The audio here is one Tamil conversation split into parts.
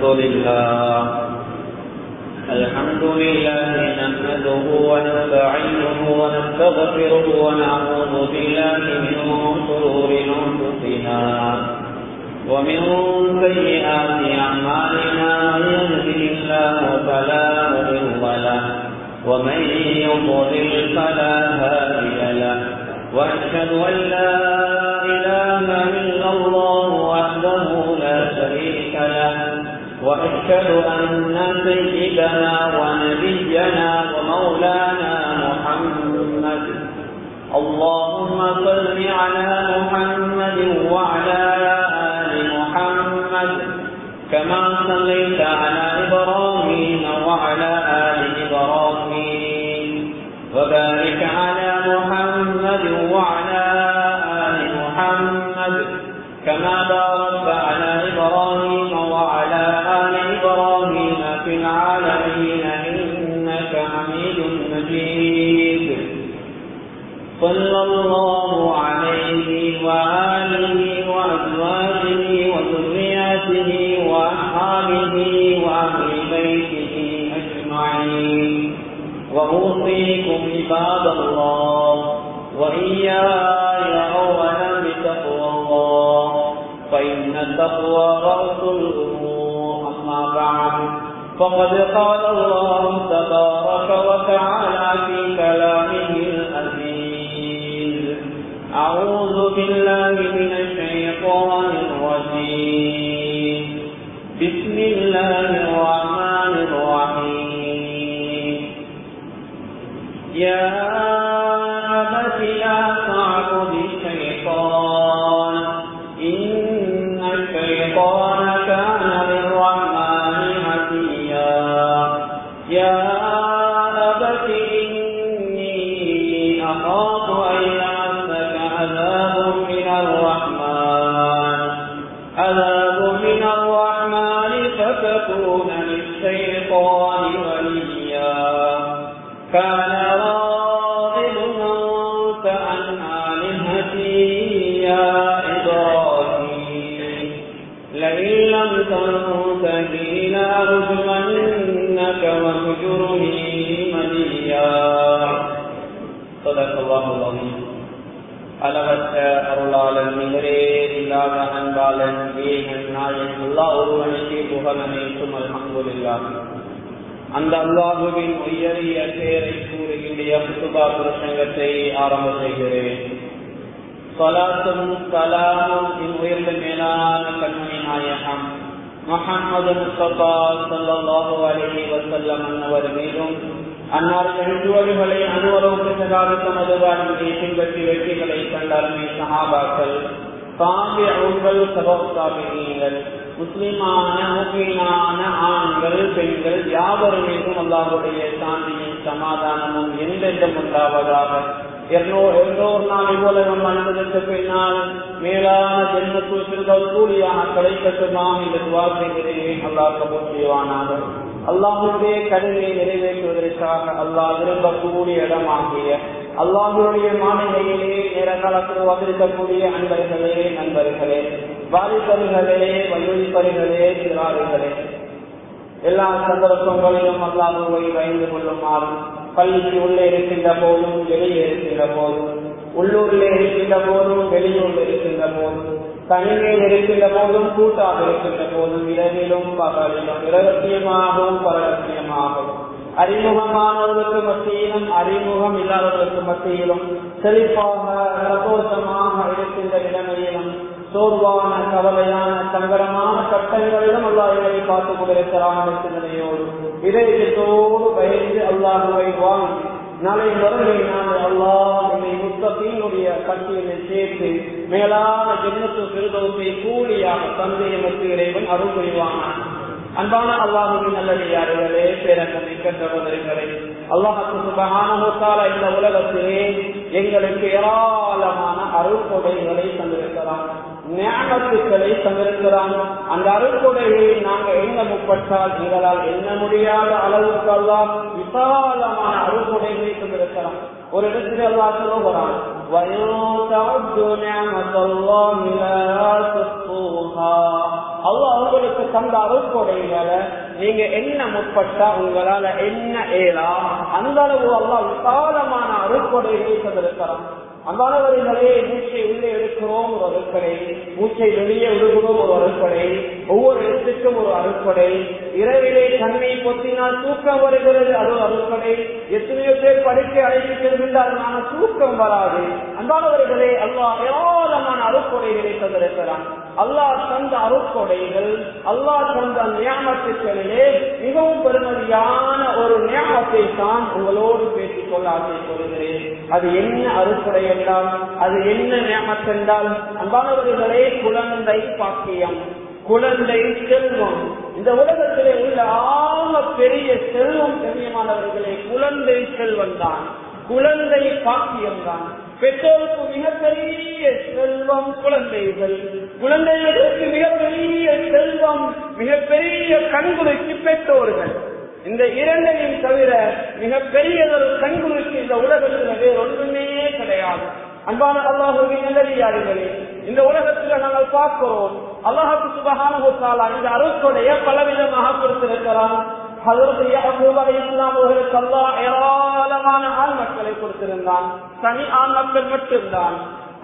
الحمد لله الحمد لله نحمده ونستعينه ونستغفره ونعوذ بالله من شرور انفسنا ومن سيئات اعمالنا من يهده الله فلا مضل له ومن يضلل فلا هادي له واشهد ان لا اله الا الله وحده لا شريك له واشهد ان سيدنا ونبينا ومولانا محمد اللهم صل على محمد وعلى ال محمد كما صليت على ابراهيم وعلى ال ابراهيم وبارك على محمد وعلى ال محمد كما باركت على ابراهيم وعلى ال ابراهيم في العالمين انك حميد مجيد صلى الله عليه واله وازواجه وذرياته واصحابه واهل بيته اجمعين واوصيكم عباد الله واياي اولا بتقوى الله فان التقوى راس الامور اما بعد فقد قال الله تبارك وتعالى في كلامه العزيز اعوذ بالله من الشيطان الرجيم بسم الله الرحمن الرحيم يا أبت لا تعبد الشيطان إن الشيطان كان للرحمن عتيا يا أبت إني أخاف أن يمسك عذاب من الرحمن عذاب من الرحمن فتكون للشيطان وليا كان راغب أنت عن آلهتي يا إبراهيم لئن لم تنته لأرجمنك واهجرني مليا صدق الله العظيم அளவற்ற அருளாளன் நிகரே இல்லாத அன்பாளன் ஏகன் நாயன் அல்லா ஒருவனுக்கு புகழனைக்கும் அல்ஹம்துலில்லா அந்த அல்லாஹுவின் உயரிய பேரை கூறுகின்ற புத்துபா பிரசங்கத்தை ஆரம்ப செய்கிறேன் சலாத்தும் சலாமும் இன் உயர்ந்த மேலான கண்மணி நாயகம் முகமது முஸ்தபா சல்லாஹூ அலி வசல்லம் அன்னவர் மீதும் அன்னார்கள் எழுதுவர்களை அனுவரோப்பித்ததாக தமது வாழ்வினை பின்பற்றி வெற்றிகளை கண்டாருமே சஹாபாக்கள் சாமி அவர்கள் சபோசாபிகள் முஸ்லிமான முஸ்லீமான ஆண்கள் பெண்கள் யாவரும் மீதும் அல்லாஹுடைய சாந்தியும் சமாதானமும் எந்தெந்தம் உண்டாவதாக எல்லோர் நாள் இவ்வளவு அனுபவத்திற்கு பின்னால் மேலான ஜென்மத்தில் சிறுதல் கூலியாக கிடைக்கட்டுமாம் என்று துவா செய்கிறேன் அல்லாஹ் கபூர் செய்வானாக அல்லாஹுடைய கடமையை நிறைவேற்றுவதற்காக அல்லாஹ் விரும்பக்கூடிய இடமாகிய அல்லாஹுடைய மாநிலையிலே நேர காலத்தில் வந்திருக்கக்கூடிய அன்பர்களே நண்பர்களே வாலிபர்களே வயோதிபர்களே சிறார்களே எல்லா சந்தர்ப்பங்களிலும் அல்லாஹுவை பயந்து கொள்ளுமாறு பள்ளிக்கு உள்ளே இருக்கின்ற போதும் வெளியே இருக்கின்ற போதும் உள்ளூரில் இருக்கின்ற போதும் வெளியூரில் இருக்கின்ற போதும் தனிமையில் இருக்கின்ற போதும் கூட்டாக இருக்கின்ற போதும் இரவிலும் பகலிலும் இரகசியமாகவும் பரகசியமாகவும் அறிமுகமானவர்களுக்கு மத்தியிலும் அறிமுகம் இல்லாதவர்களுக்கு மத்தியிலும் செழிப்பாக சந்தோஷமாக இருக்கின்ற நிலைமையிலும் சோர்வான கவலையான சங்கடமான கட்டங்களிலும் அல்லாஹை பார்த்துக் கொண்டிருக்கிறான் சிந்தனையோடு இதயத்தோடு பயந்து அல்லாஹுவை வாங்கி நாளை மறுமை நாள் அல்லாஹ் என்னை முத்தத்தினுடைய பட்டியலில் சேர்த்து மேலான ஜென்மத்து சிறுதோசை கூலியாக தந்தை எமக்கு இறைவன் அருள் புரிவானான் அன்பான அல்லாஹுவின் நல்லடியார்களே பேரங்கனை கண்டவர்களே அல்லாஹு சுபகான இந்த உலகத்திலே எங்களுக்கு ஏராளமான அருள் கொடைகளை தந்திருக்கிறான் ஞானத்துக்களை தந்திருக்கிறான் அந்த அருள்கொடையை நாங்கள் எண்ண முற்பட்டால் எங்களால் எண்ண முடியாத அளவுக்கு எல்லாம் விசாலமான அருள்கொடைகளை தந்திருக்கிறான் ஒரு இடத்தில் அல்லா சொல்லுகிறான் وَإِن تَعُدُّوا نِعْمَةَ اللَّهِ لَا تُحْصُوهَا அல்லாஹ் உங்களுக்கு தந்த அருள்கொடைகளை நீங்க என்ன முற்பட்டா உங்களால என்ன ஏலா அந்த அளவு அல்லாஹ் விசாலமான அருள்கொடைகளை தந்திருக்கிறான் அன்பானவர்களே மூச்சை உள்ளே எடுக்கிறோம் ஒரு அறுப்படை மூச்சை வெளியே விடுகிறோம் ஒரு அறுப்படை ஒவ்வொரு இடத்துக்கும் ஒரு அறுப்படை இரவிலே கண்ணை பொத்தினால் தூக்கம் வருகிறது அது ஒரு அறுப்படை எத்தனையோ பேர் படுக்கை அழைத்து செல்கின்றார்கள் தூக்கம் வராது அன்பானவர்களே அல்லாஹ் ஏராளமான அறுப்படைகளை தந்திருக்கிறான் அல்லாஹ் தந்த அருட்கொடைகள் அல்லாஹ் தந்த நியாமத்துக்களிலே மிகவும் பெருமதியான ஒரு நியாமத்தை தான் உங்களோடு பேசிக் கொள்ள ஆசைப்படுகிறேன் அது என்ன அருட்கொடை என்றால் அது என்ன நியாமத் என்றால் அன்பானவர்களே குழந்தை பாக்கியம் குழந்தை செல்வம் இந்த உலகத்திலே உள்ள ஆக பெரிய செல்வம் கண்ணியமானவர்களே குழந்தை செல்வம் தான் குழந்தை பாக்கியம் தான் பெற்றோருக்கு மிகப்பெரிய செல்வம் குழந்தைகள் குழந்தைகளுக்கு மிகப்பெரிய செல்வம் மிகப்பெரிய கண்குறிக்கு பெற்றோர்கள் இந்த இரண்டையும் தவிர மிகப்பெரியதொரு கண்குறிக்கு இந்த உலகத்தில் வேறு ஒன்றுமே கிடையாது அன்பான அல்லாஹுவின் நல்லடியார்களே இந்த உலகத்துல நாங்கள் பார்க்கிறோம் அல்லாஹுக்கு சுபகான இந்த அருட்கொடைய பலவிதமாக கொடுத்திருக்கிறான் அவர்களுக்கு அல்லா ஏராளமான ஆண் மக்களை கொடுத்திருந்தான் தனி ஆண் மக்கள் மட்டும்தான்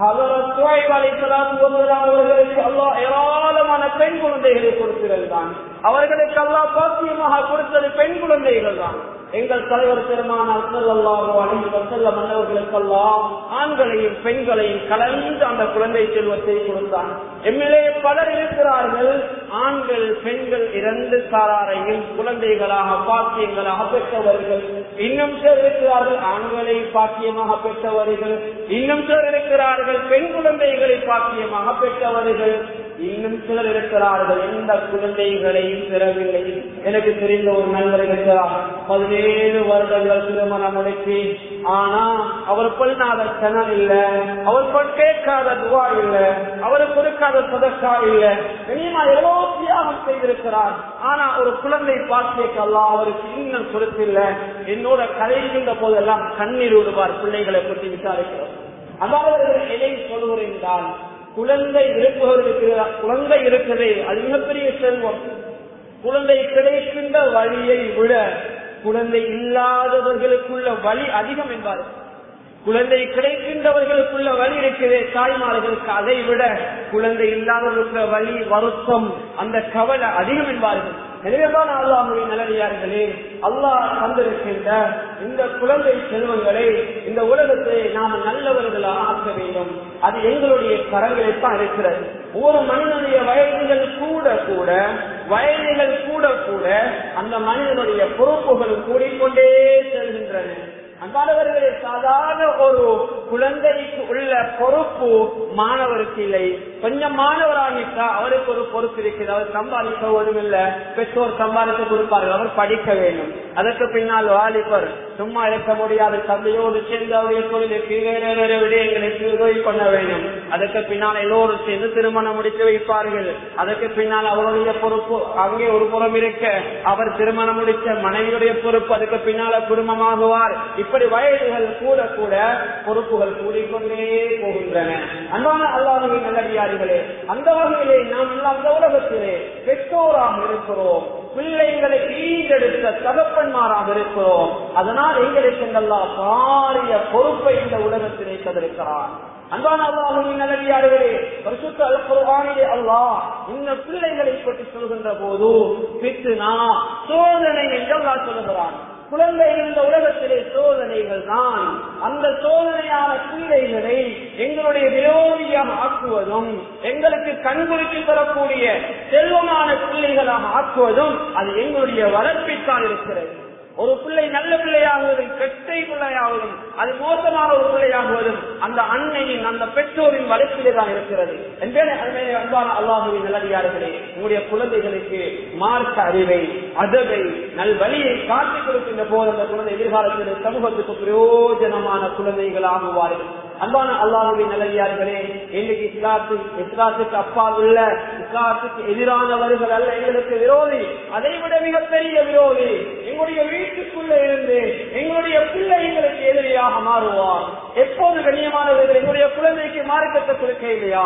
அவர்களுக்கு அல்லா ஏராளமான பெண் குழந்தைகளை கொடுத்திருந்தான் அவர்களுக்கு அல்லா பாக்கியமாக கொடுத்தது பெண் குழந்தைகள் தான் எங்கள் தலைவர் பெருமானால் செல்லல்லாஹோ அணிந்து செல்ல மன்னர்களுக்கெல்லாம் ஆண்களையும் பெண்களையும் கலந்து அந்த குழந்தை செல்வத்தை கொடுத்தான் எம்மிலே பலர் இருக்கிறார்கள் ஆண்கள் பெண்கள் இரண்டு சாராரையும் குழந்தைகளாக பாக்கியங்களாக பெற்றவர்கள் இன்னும் சிலர் இருக்கிறார்கள் ஆண்களை பாக்கியமாக பெற்றவர்கள் இன்னும் சிலர் இருக்கிறார்கள் பெண் குழந்தைகளை பாக்கியமாக பெற்றவர்கள் இன்னும் சிலர் இருக்கிறார்கள் எந்த குழந்தைகளையும் பெறவில்லை எனக்கு தெரிந்த ஒரு நண்பர் இருக்கிறார் பதினேழு வருடங்கள் திருமணம் முடிச்சு ஆனா அவர் பொண்ணாத கணம் இல்ல அவர் கேட்காத துவா இல்ல அவர் கொடுக்காத சதக்கா இல்ல இனிமா எவ்வளவு தியாகம் செய்திருக்கிறார் ஆனா ஒரு குழந்தை பாக்கியக்கெல்லாம் அவருக்கு இன்னும் கொடுத்தில்ல என்னோட கதைகின்ற போதெல்லாம் கண்ணீர் விடுவார் பிள்ளைகளை பற்றி விசாரிக்கிறார் அதாவது எதை சொல்கிறேன் என்றால் குழந்தை இருப்பவர்களுக்கு குழந்தை இருக்கிறதே அது மிகப்பெரிய செல்வம் குழந்தை கிடைக்கின்ற வழியை விட குழந்தை இல்லாதவர்களுக்குள்ள வழி அதிகம் என்பார்கள் குழந்தை கிடைக்கின்றவர்களுக்குள்ள வழி இருக்கிறதே தாய்மார்களுக்கு அதை விட குழந்தை இல்லாதவர்களுக்கு வழி வருத்தம் அந்த கவலை அதிகம் என்பார்கள் எனவேதான் அல்லாஹுடைய நல்லடியார்களே அல்லாஹ் தந்திருக்கின்ற இந்த குழந்தை செல்வங்களை இந்த உலகத்தை நாம் நல்லவர்களாக ஆக்க வேண்டும் அது எங்களுடைய கரங்களில் தான் இருக்கிறது ஒவ்வொரு மனிதனுடைய வயதுகள் கூட கூட வயதுகள் கூட கூட அந்த மனிதனுடைய பொறுப்புகள் கூடிக்கொண்டே செல்கின்றன அன்பானவர்களே சாதாரண ஒரு குழந்தைக்கு உள்ள பொறுப்பு மாணவருக்கு இல்லை கொஞ்சம் மாணவராகிட்டா அவருக்கு ஒரு பொறுப்பு இருக்குது அவர் சம்பாதிக்க ஒன்றும் இல்ல பெற்றோர் சம்பாதித்து கொடுப்பார்கள் அவர் படிக்க வேண்டும் அதற்கு பின்னால் வாலிபர் சும்மா இருக்க முடியாது தந்தையோடு சேர்ந்து அவருடைய தொழிலுக்கு வேற வேற விடயங்களுக்கு உதவி பண்ண வேண்டும் அதற்கு பின்னால் எல்லோரும் சேர்ந்து திருமணம் முடித்து வைப்பார்கள் அதற்கு பின்னால் அவருடைய பொறுப்பு அங்கே ஒரு புறம் இருக்க அவர் திருமணம் முடித்த மனைவியுடைய பொறுப்பு அதுக்கு பின்னால குடும்பமாகுவார் இப்படி வயதுகள் கூட கூட பொறுப்புகள் கூடிக்கொண்டே போகின்றன அன்பான அல்லாஹின் நல்லடியார்களே அந்த வகையிலே நாம் எல்லாம் அந்த உலகத்திலே பெற்றோராக இருக்கிறோம் பிள்ளைகளை ஈடெடுத்த தகப்பன்மாராக இருக்கிறோம் அதனால் எங்களுக்கு எங்கெல்லாம் பாரிய பொறுப்பை இந்த உலகத்திலே தந்திருக்கிறார் அன்பான அல்லாஹின் நல்லடியார்களே பரிசுத்த அல்குர்ஆனிலே அல்லாஹ் இந்த பிள்ளைகளை பற்றி சொல்கின்ற போது பித்துனா சோதனை என்று அல்லாஹ் சொல்லுகிறான் குழந்தைகள் இந்த உலகத்திலே சோதனைகள் தான் அந்த சோதனையான பிள்ளைகளை எங்களுடைய விரோதியாக ஆக்குவதும் எங்களுக்கு கண்குறித்து தரக்கூடிய செல்வமான பிள்ளைகளாக ஆக்குவதும் அது எங்களுடைய வளர்ப்பித்தான் இருக்கிறது ஒரு பிள்ளை நல்ல பிள்ளையாகுவதும் கெட்டை பிள்ளையாவதும் அது மோசமான ஒரு பிள்ளையாகுவதும் அந்த அன்னையின் அந்த பெற்றோரின் வளர்ச்சியிலே தான் இருக்கிறது என்பதே அன்பான அல்லாஹுவின் நல்லடியார்களே உங்களுடைய குழந்தைகளுக்கு மார்க்க அறிவை அதவை நல் வழியை காட்டிக் கொடுக்கின்ற போது அந்த குழந்தை எதிர்காலத்தில் சமூகத்துக்கு பிரயோஜனமான குழந்தைகள் ஆகுவார்கள் அன்பான அல்லாஹுவின் நல்லடியார்களே இன்னைக்கு இஸ்லாத்து இஸ்லாத்துக்கு அப்பால் உள்ள இஸ்லாத்துக்கு எதிரானவர்கள் அல்ல எங்களுக்கு விரோதி அதை விட மிகப்பெரிய விரோதி எங்களுடைய வீட்டுக்குள்ள இருந்து எங்களுடைய பிள்ளை எங்களுக்கு எதிரியாக மாறுவார் எப்போது கண்ணியமானவர்கள் எங்களுடைய குழந்தைக்கு மார்க்கத்தை கொடுக்க இல்லையா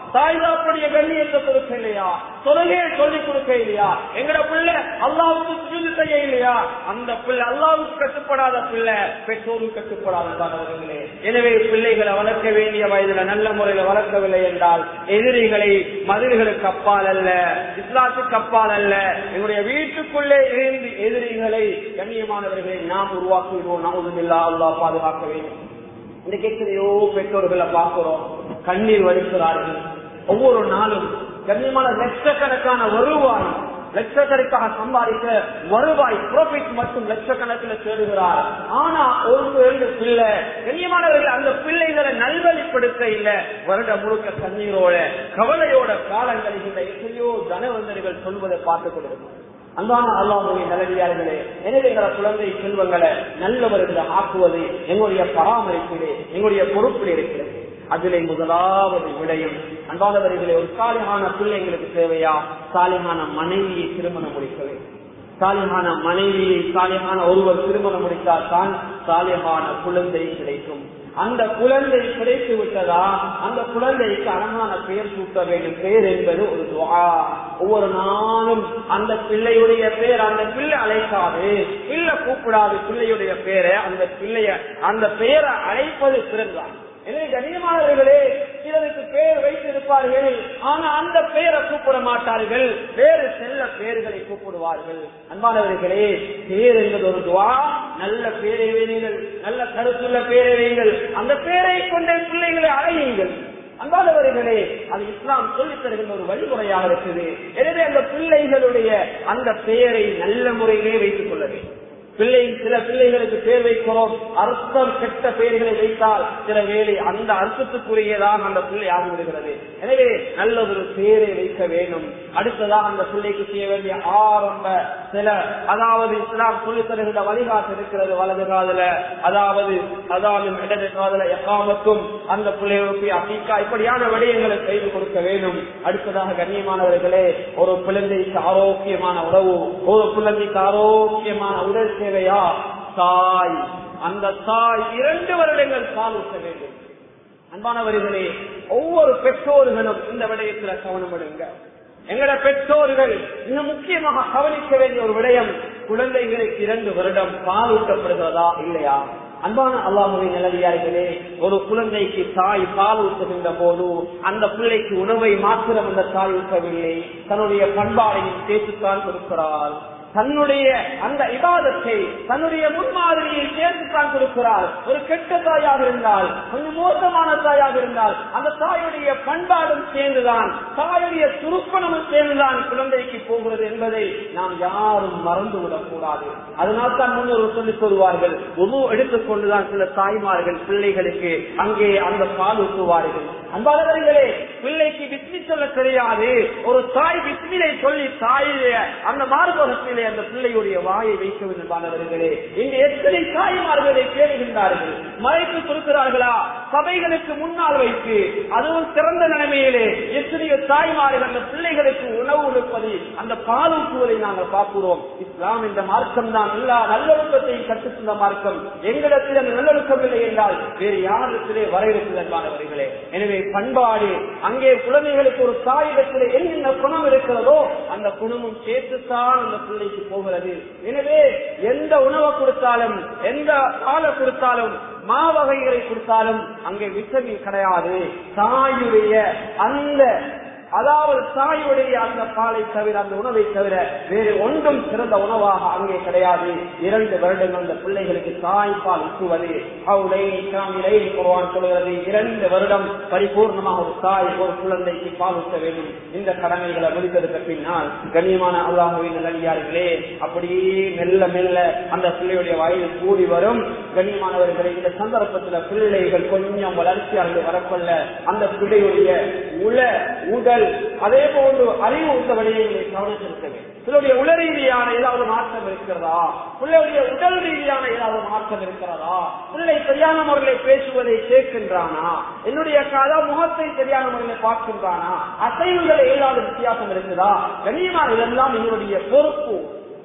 தாய்தாப்புடைய கண்ணியத்தை கொடுக்க இல்லையா தொழுகையை சொல்லிக் கொடுக்க இல்லையா எங்கட பிள்ளை அல்லாவுக்கு சுஜூது செய்ய இல்லையா அந்த பிள்ளை அல்லாவுக்கு கட்டுப்படாத பிள்ளை பெற்றோருக்கு கட்டுப்படாத தானவர்களே எனவே பிள்ளைகளை வளர்க்க வேண்டிய வயதுல நல்ல முறையில வளர்க்கவில்லை என்றால் எதிரிகளை மதில்களுக்கு அப்பால் அல்ல இஸ்லாத்துக்கு அப்பால் அல்ல எங்களுடைய வீட்டுக்குள்ளே இருந்து எதிரிகளை கண்ணியமானவர்களை நாம் உருவாக்குகிறோம் நமதுல்லா அல்லாஹ் பாதுகாக்க வேண்டும் இன்னைக்கு எத்தனையோ பெற்றோர்களை பார்க்கிறோம் கண்ணீர் வடிக்கிறார்கள் ஒவ்வொரு நாளும் கண்ணியமான லட்சக்கணக்கான வருவாய் லட்சக்கணக்காக சம்பாதிக்க வருவாய் ப்ராஃபிட் மட்டும் லட்சக்கணக்கில் தேடுகிறார் ஆனா ஒரு ரெண்டு பிள்ளை கண்ணியமானவர்கள் அந்த பிள்ளைகளை நல்வழிப்படுத்த இல்ல வருட முழுக்க கண்ணீரோட கவலையோட காலங்களில் இந்த எத்தனையோ தனவந்தர்கள் சொல்வதை பார்த்துக் கொடுக்கணும் அன்பான அல்லாஹுடைய நல்லடியார்களே எனவே எங்களை குழந்தை செல்வங்களை நல்லவர்களை ஆக்குவது எங்களுடைய பராமரிப்பிலே எங்களுடைய பொறுப்பில் இருக்கிறது அதிலே முதலாவது விடயம் அன்பானவர்களே ஒரு சாலிகான பிள்ளைங்களுக்கு தேவையா சாலிகான மனைவியை திருமணம் முடிக்க வேண்டும் சாலிகான மனைவியை சாலிகான ஒருவர் திருமணம் முடித்தால் தான் சாலிகான குழந்தை கிடைக்கும் அந்த குழந்தை கிடைத்து விட்டதா அந்த குழந்தைக்கு அழகான பெயர் சூட்ட வேண்டும் பெயர் என்பது ஒரு துவா ஒவ்வொரு நாளும் அந்த பிள்ளையுடைய பெயர் அந்த பிள்ளை அழைக்காது பிள்ளை கூப்பிடாது பிள்ளையுடைய பெயரை அந்த பிள்ளைய அந்த பெயரை அழைப்பது பிறந்தான் எனவே கண்ணியமானவர்களே சிலருக்கு பெயர் வைத்திருப்பார்கள் ஆனா அந்த பெயரை கூப்பிட மாட்டார்கள் வேறு செல்ல பெயர்களை கூப்பிடுவார்கள் அன்பானவர்களே பேர் என்பது ஒரு துவா நல்ல பேரை வைங்கள் நல்ல கருத்துள்ள பேரை வைங்கள் அந்த பேரை கொண்ட பிள்ளைகளை அழையுங்கள் அன்பானவர்களே அது இஸ்லாம் சொல்லித் தருகின்ற ஒரு வழிமுறையாக இருக்குது எனவே அந்த பிள்ளைகளுடைய அந்த பெயரை நல்ல முறையிலே வைத்துக் கொள்ள வேண்டும் பிள்ளை சில பிள்ளைகளுக்கு பேர் வைக்கிறோம் அர்த்தம் கெட்ட பெயர்களை வைத்தால் சில வேலை அந்த அர்த்தத்துக்குரியதான் அந்த பிள்ளை ஆகிவிடுகிறது எனவே நல்ல ஒரு பெயரை வைக்க வேண்டும் அடுத்ததாக அந்த பிள்ளைக்கு செய்ய வேண்டிய ஆரம்ப சில அதாவது இஸ்லாம் சொல்லி தருகின்ற வழிகாட்டு இருக்கிறது வலது காதல அதாவது அதாவது இடது காதல எக்காமத்தும் அந்த பிள்ளைகளுக்கு அசீக்கா இப்படியான விடயங்களை செய்து கொடுக்க வேண்டும் அடுத்ததாக கண்ணியமானவர்களே ஒரு குழந்தைக்கு ஆரோக்கியமான உணவு ஒரு குழந்தைக்கு ஆரோக்கியமான உடல் தேவையா தாய் அந்த தாய் இரண்டு வருடங்கள் பால் ஊட்ட வேண்டும் அன்பானவர்களே ஒவ்வொரு பெற்றோர்களும் இந்த விடயத்துல கவனம் எடுங்க எங்கட பெற்றோர்கள் மிக முக்கியமாக கவனிக்க வேண்டிய ஒரு விடயம் குழந்தைகளுக்கு இரண்டு வருடம் பால் ஊட்டப்படுகிறதா இல்லையா அன்பான அல்லாஹுவின் நிலவியார்களே ஒரு குழந்தைக்கு தாய் பால் ஊட்டுகின்ற போது அந்த பிள்ளைக்கு உணவை மாத்திரம் அந்த தாய் ஊட்டவில்லை தன்னுடைய பண்பாடையும் சேர்த்துத்தான் கொடுக்கிறார் தன்னுடைய அந்த இபாதத்தை தன்னுடைய முன்மாதிரியை சேர்த்துத்தான் கொடுக்கிறார் ஒரு கெட்ட தாயாக இருந்தால் கொஞ்சம் மோசமான தாயாக இருந்தால் அந்த தாயுடைய பண்பாடும் சேர்ந்துதான் தாயுடைய துருப்பணமும் சேர்ந்துதான் குழந்தைக்கு போகிறது என்பதை நாம் யாரும் மறந்துவிடக் கூடாது அதனால் தான் முன்னோர் சொல்லிக் கொள்வார்கள் உணவு எடுத்துக்கொண்டுதான் சில தாய்மார்கள் பிள்ளைகளுக்கு அங்கே அந்த பால் ஊற்றுவார்கள் அன்பாளர்களே பிள்ளைக்கு விஸ்மி சொல்ல தெரியாது ஒரு தாய் விஸ்மிலை சொல்லி தாயிலே அந்த மார்பகத்திலே அந்த பிள்ளையுடைய வாயை வைக்க வேண்டும் மாணவர்களே இன்று எத்தனை தாய்மார்களை கேளுகின்றார்கள் மழைக்கு கொடுக்கிறார்களா சபைகளுக்கு முன்னால் வைத்து அதுவும் சிறந்த நிலைமையிலே எத்தனையோ தாய்மார்கள் அந்த பிள்ளைகளுக்கு உணவு கொடுப்பது அந்த பாலூட்டுவதை நாங்கள் பார்க்கிறோம் இஸ்லாம் இந்த மார்க்கம் தான் எல்லா நல்லொழுக்கத்தையும் கற்றுத்தந்த மார்க்கம் எங்களிடத்தில் அந்த நல்லொழுக்கம் இல்லை என்றால் வேறு யாரிடத்திலே வர இருக்கிறது மாணவர்களே எனவே பண்பாடு அங்கே குழந்தைகளுக்கு ஒரு தாயிடத்திலே என்னென்ன குணம் இருக்கிறதோ அந்த குணமும் சேர்த்துத்தான் அந்த பிள்ளைக்கு போகிறது எனவே எந்த உணவை கொடுத்தாலும் எந்த பாலை கொடுத்தாலும் மாவகைகளை கொடுத்தாலும் அங்கே விட்டமின் கிடையாது தாயுடைய அந்த அதாவது தாயுடைய அந்த பாலை தவிர அந்த உணவை தவிர வேறு ஒன்றும் சிறந்த உணவாக அங்கே கிடையாது இரண்டு வருடங்கள் அந்த பிள்ளைகளுக்கு தாய்ப்பால் ஊற்றுவது அவளை காமிலை குருவான் சொல்கிறது இரண்டு வருடம் பரிபூர்ணமாக ஒரு தாய் ஒரு குழந்தைக்கு பால் ஊற்ற வேண்டும் இந்த கடமைகளை முடித்ததுக்கு பின்னால் கண்ணியமான அல்லாஹுவின் நல்லடியார்களே அப்படியே மெல்ல மெல்ல அந்த பிள்ளையுடைய வயது கூடி வரும் கண்ணியமானவர்களை இந்த சந்தர்ப்பத்தில் பிள்ளைகள் கொஞ்சம் வளர்ச்சியாளர்கள் வரக்கொள்ள அந்த பிள்ளையுடைய உள உடல் அதே போன்று அறிவு உள்ள விடயங்களை கவனித்திருக்க வேண்டும் சிலருடைய உள ரீதியான ஏதாவது மாற்றம் இருக்கிறதா பிள்ளையுடைய உடல் ரீதியான ஏதாவது மாற்றம் இருக்கிறதா பிள்ளை சரியான முறையில் பேசுவதை கேட்கின்றானா என்னுடைய அதாவது முகத்தை சரியான முறையில் பார்க்கின்றானா அசைவுகளை ஏதாவது வித்தியாசம் இருக்குதா கண்ணியமான இதெல்லாம் எங்களுடைய பொறுப்பு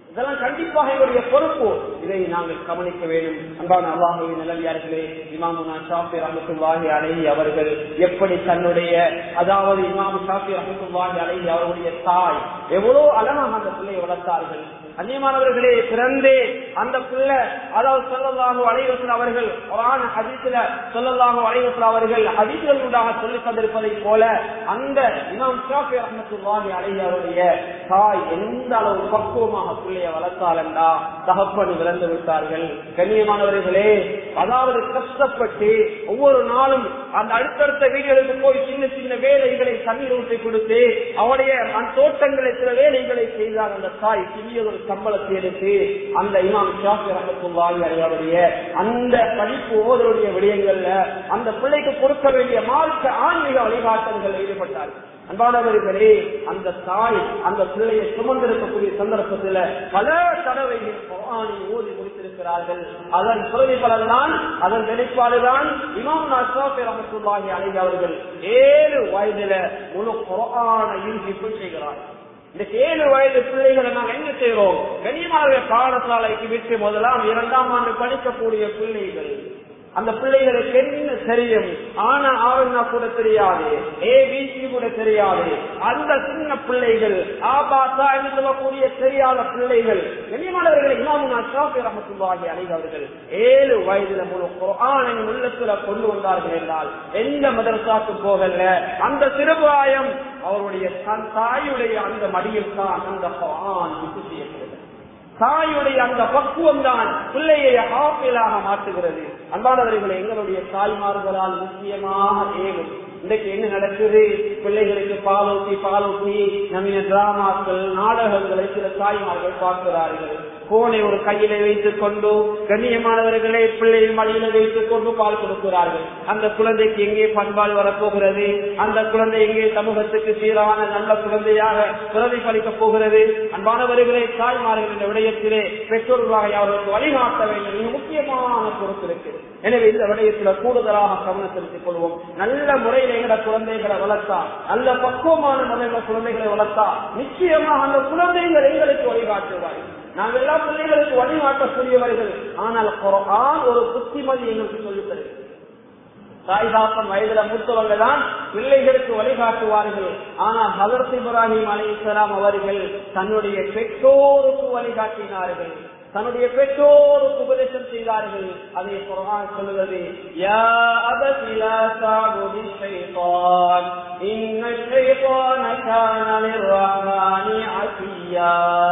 இதெல்லாம் கண்டிப்பாக எங்களுடைய பொறுப்பு இதை நாங்கள் கவனிக்க வேண்டும் அன்பான அல்லாஹுவை நிலவியார்களே இமாமுனா ஷாஃபி ரஹமத்துல்லாஹி அலைஹி அவர்கள் எப்படி தன்னுடைய அதாவது இமாம் ஷாஃபி ரஹமத்துல்லாஹி அலைஹி அவருடைய தாய் எவ்வளவு அழகாக அந்த பிள்ளையை வளர்த்தார்கள் அந்நியமானவர்களே பிறந்தே அந்த பிள்ளை அதாவது சொல்லலாக அலைவசல் அவர்கள் குரான் ஹதீஸ்ல சொல்லலாக அலைவசல் அவர்கள் ஹதீஸ்கள் உண்டாக சொல்லி தந்திருப்பதை போல அந்த இமாம் ஷாஃபி ரஹமத்துல்லாஹி அலைஹி அவருடைய தாய் எந்த அளவு பக்குவமாக பிள்ளையை வளர்த்தாலண்டா தகப்பன் விளந்து விட்டார்கள் கண்ணியமானவர்களே அதாவது கஷ்டப்பட்டு ஒவ்வொரு நாளும் அந்த அடுத்தடுத்த வீடுகளுக்கு போய் சின்ன சின்ன வேலைகளை தண்ணீர் ஊற்றி கொடுத்து அவருடைய அந்த தோட்டங்களில் சில வேலைகளை செய்தார் அந்த தாய் சிறிய ஒரு சம்பளத்தை எடுத்து அந்த இமாம் ஷாஃபி ரஹமத்துல்லாஹி அவருடைய அந்த படிப்பு ஓதருடைய விடயங்கள்ல அந்த பிள்ளைக்கு கொடுக்க வேண்டிய மார்க்க ஆன்மீக வழிகாட்டல்கள் ஈடுபட்டார்கள் அன்பானவர்களே அந்த தாய் அந்த பிள்ளையை சுமந்திருக்கக்கூடிய சந்தர்ப்பத்தில் பல தடவைகள் குரானை ஓதி முடித்திருக்கிறார்கள் அதன் பிரதிபலன்தான் அதன் வெளிப்பாடுதான் இமாம் நாசாஃபி ரஹமத்துல்லாஹி அலைஹி அவர்கள் ஏழு வயதுல முழு குரானையும் ஹிஃபுல் செய்கிறார்கள் இந்த ஏழு வயது பிள்ளைகளை நாங்கள் என்ன செய்கிறோம் கனியமாக பாடசாலைக்கு விட்டு முதலாம் இரண்டாம் ஆண்டு படிக்கக்கூடிய பிள்ளைகள் அந்த பிள்ளைகளுக்கு என்ன தெரியும் ஆனா ஆவண்ணா கூட தெரியாது ஏபிசி கூட தெரியாது அந்த சின்ன பிள்ளைகள் ஆபாசா என்று சொல்லக்கூடிய தெரியாத பிள்ளைகள் கண்ணியமானவர்களை இமாமுனா ஷாஃபி ரஹமத்துல்லாஹி அலைஹி அவர்கள் ஏழு வயதுல முழு குர்ஆனை உள்ளத்துல கொண்டு வந்தார்கள் என்றால் எந்த மதரசாக்கு போகல அந்த சிறுபாயம் அவருடைய தன் தாயுடைய அந்த மடியில் தான் அந்த குர்ஆன் விட்டு செய்யப்படுகிறது தாயுடைய அந்த பக்குவம் தான் பிள்ளையை ஆப்பிளாக மாற்றுகிறது அன்பானவர்களை எங்களுடைய தாய்மார்களால் முக்கியமாக ஏவும் இன்றைக்கு என்ன நடக்குது பிள்ளைகளுக்கு பாலூட்டி பாலூட்டி நவீன டிராமாக்கள் நாடகங்களை சில தாய்மார்கள் பார்க்கிறார்கள் போனை ஒரு கையில வைத்துக் கொண்டு கண்ணியமானவர்களை பிள்ளையை மடியில வைத்துக் கொண்டு பால் கொடுக்கிறார்கள் அந்த குழந்தைக்கு எங்கே பண்பால் வரப்போகிறது அந்த குழந்தை எங்கே சமூகத்துக்கு சீரான நல்ல குழந்தையாக பிரதிபலிக்கப் போகிறது அன்பானவர்களை தாய்மார்கள் இந்த விடயத்திலே பெற்றோர்களாக அவர்களுக்கு வழிகாட்ட வேண்டும் மிக முக்கியமான பொறுப்பு இருக்கு எனவே இந்த விடயத்துல கூடுதலாக கவனம் செலுத்திக் கொள்வோம் நல்ல முறையில் எங்கட குழந்தைகளை வளர்த்தா நல்ல பக்குவமான முறையில குழந்தைகளை வளர்த்தா நிச்சயமாக அந்த குழந்தைகள் எங்களுக்கு வழிகாட்டுவார்கள் நாங்கள் எல்லா பிள்ளைகளுக்கு வழிகாட்டக்கூடியவர்கள் ஆனால் குரான் ஒரு புத்திமதி எங்களுக்கு சொல்லித் தருகிறது தாய்தாப்பன் வயதுல மூத்தவங்க தான் பிள்ளைகளுக்கு வழிகாட்டுவார்கள் ஆனால் ஹதரத் இப்ராஹிம் அலி இஸ்லாம் அவர்கள் தன்னுடைய பெற்றோருக்கு வழிகாட்டினார்கள் தன்னுடைய பெற்றோருக்கு உபதேசம் செய்தார்கள் அதை குரான் சொல்லுவது யா அபதி லா தஅபுதி ஷைத்தான் இன்ன ஷைத்தான கான லிர்ரஹ்மானி அசியா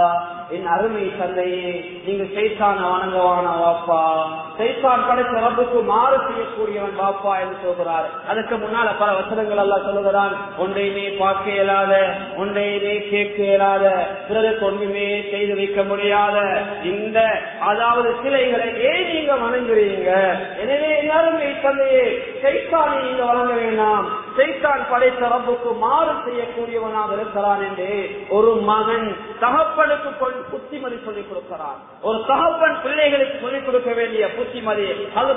என் அருமை தந்தையே நீங்க சைத்தான வணங்கவான வாப்பா சைத்தான் படைத்த ரப்புக்கு மாறு செய்யக்கூடியவன் வாப்பா என்று சொல்கிறார் அதுக்கு முன்னால பல வசனங்கள் எல்லாம் சொல்லுகிறான் ஒன்றையுமே பார்க்க இயலாத ஒன்றையுமே கேட்க இயலாத பிறருக்கு ஒன்றுமே செய்து வைக்க முடியாத இந்த அதாவது சிலைகளை ஏன் நீங்க வணங்குறீங்க எனவே எல்லாருமே தந்தையே சைத்தானை நீங்க வணங்க வேண்டாம் சைத்தான் படைத்த ரப்புக்கு மாறு செய்யக்கூடியவனாக இருக்கிறான் என்று ஒரு மகன் தகப்பனுக்கு கொள்- புத்திமதி சொல்லிக் கொடுக்கிறான் ஒரு தகப்பன் பிள்ளைகளுக்கு சொல்லிக் கொடுக்க வேண்டிய புத்திமதி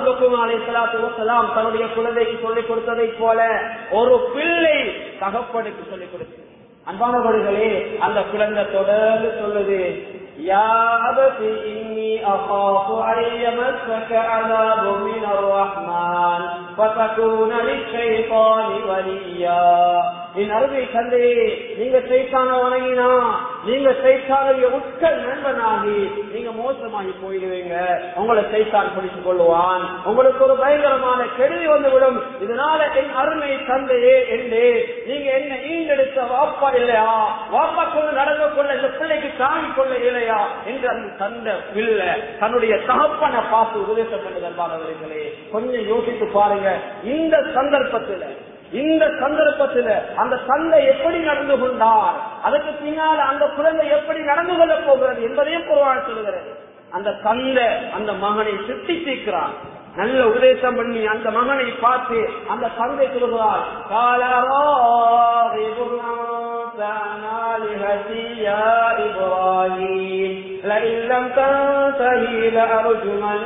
அலுவலாம் தன்னுடைய குழந்தைக்கு சொல்லிக் கொடுத்ததை போல ஒரு பிள்ளை தகப்பனுக்கு சொல்லிக் கொடுத்து அன்பானவர்களே அந்த குழந்தை தொடர்ந்து சொல்லுது يا أبت إني أخاف أن يمسك عذاب من الرحمن فتكون للشيطان وليا என் அருமை தந்தையே நீங்க சைத்தான வணங்கினா நீங்க சைத்தானுடைய உட்க நண்பனாகி நீங்க மோசமாகி போயிடுவீங்க உங்களை சைத்தான் பிடித்துக் கொள்ளுவான் உங்களுக்கு ஒரு பயங்கரமான கெடுதி வந்துவிடும் இதனால என் அருமை தந்தையே என்று நீங்க என்ன ஈண்டெடுத்த வாப்பா இல்லையா வாப்பா கொண்டு நடந்து கொள்ள இந்த பிள்ளைக்கு தாங்கிக் கொள்ள இல்லையா என்று அந்த தந்த பிள்ளை தன்னுடைய தகப்பனை பார்த்து உபதேசம் பண்ணுதல்பானவர்களே கொஞ்சம் யோசித்து பாருங்க இந்த சந்தர்ப்பத்துல இந்த சந்தர்ப்பத்துல அந்த தந்தை எப்படி நடந்து கொண்டார் அதுக்கு பின்னால் அந்த குழந்தை எப்படி நடந்து கொள்ளப் போகிறது என்பதையும் குருவான் சொல்லுகிறது அந்த தந்தை அந்த மகனை சுட்டி தீர்க்கிறான் நல்ல உபதேசம் பண்ணி அந்த மகனை பார்த்து அந்த தந்தை சொல்கிறார் لئن لم تنتهي لأرجمنك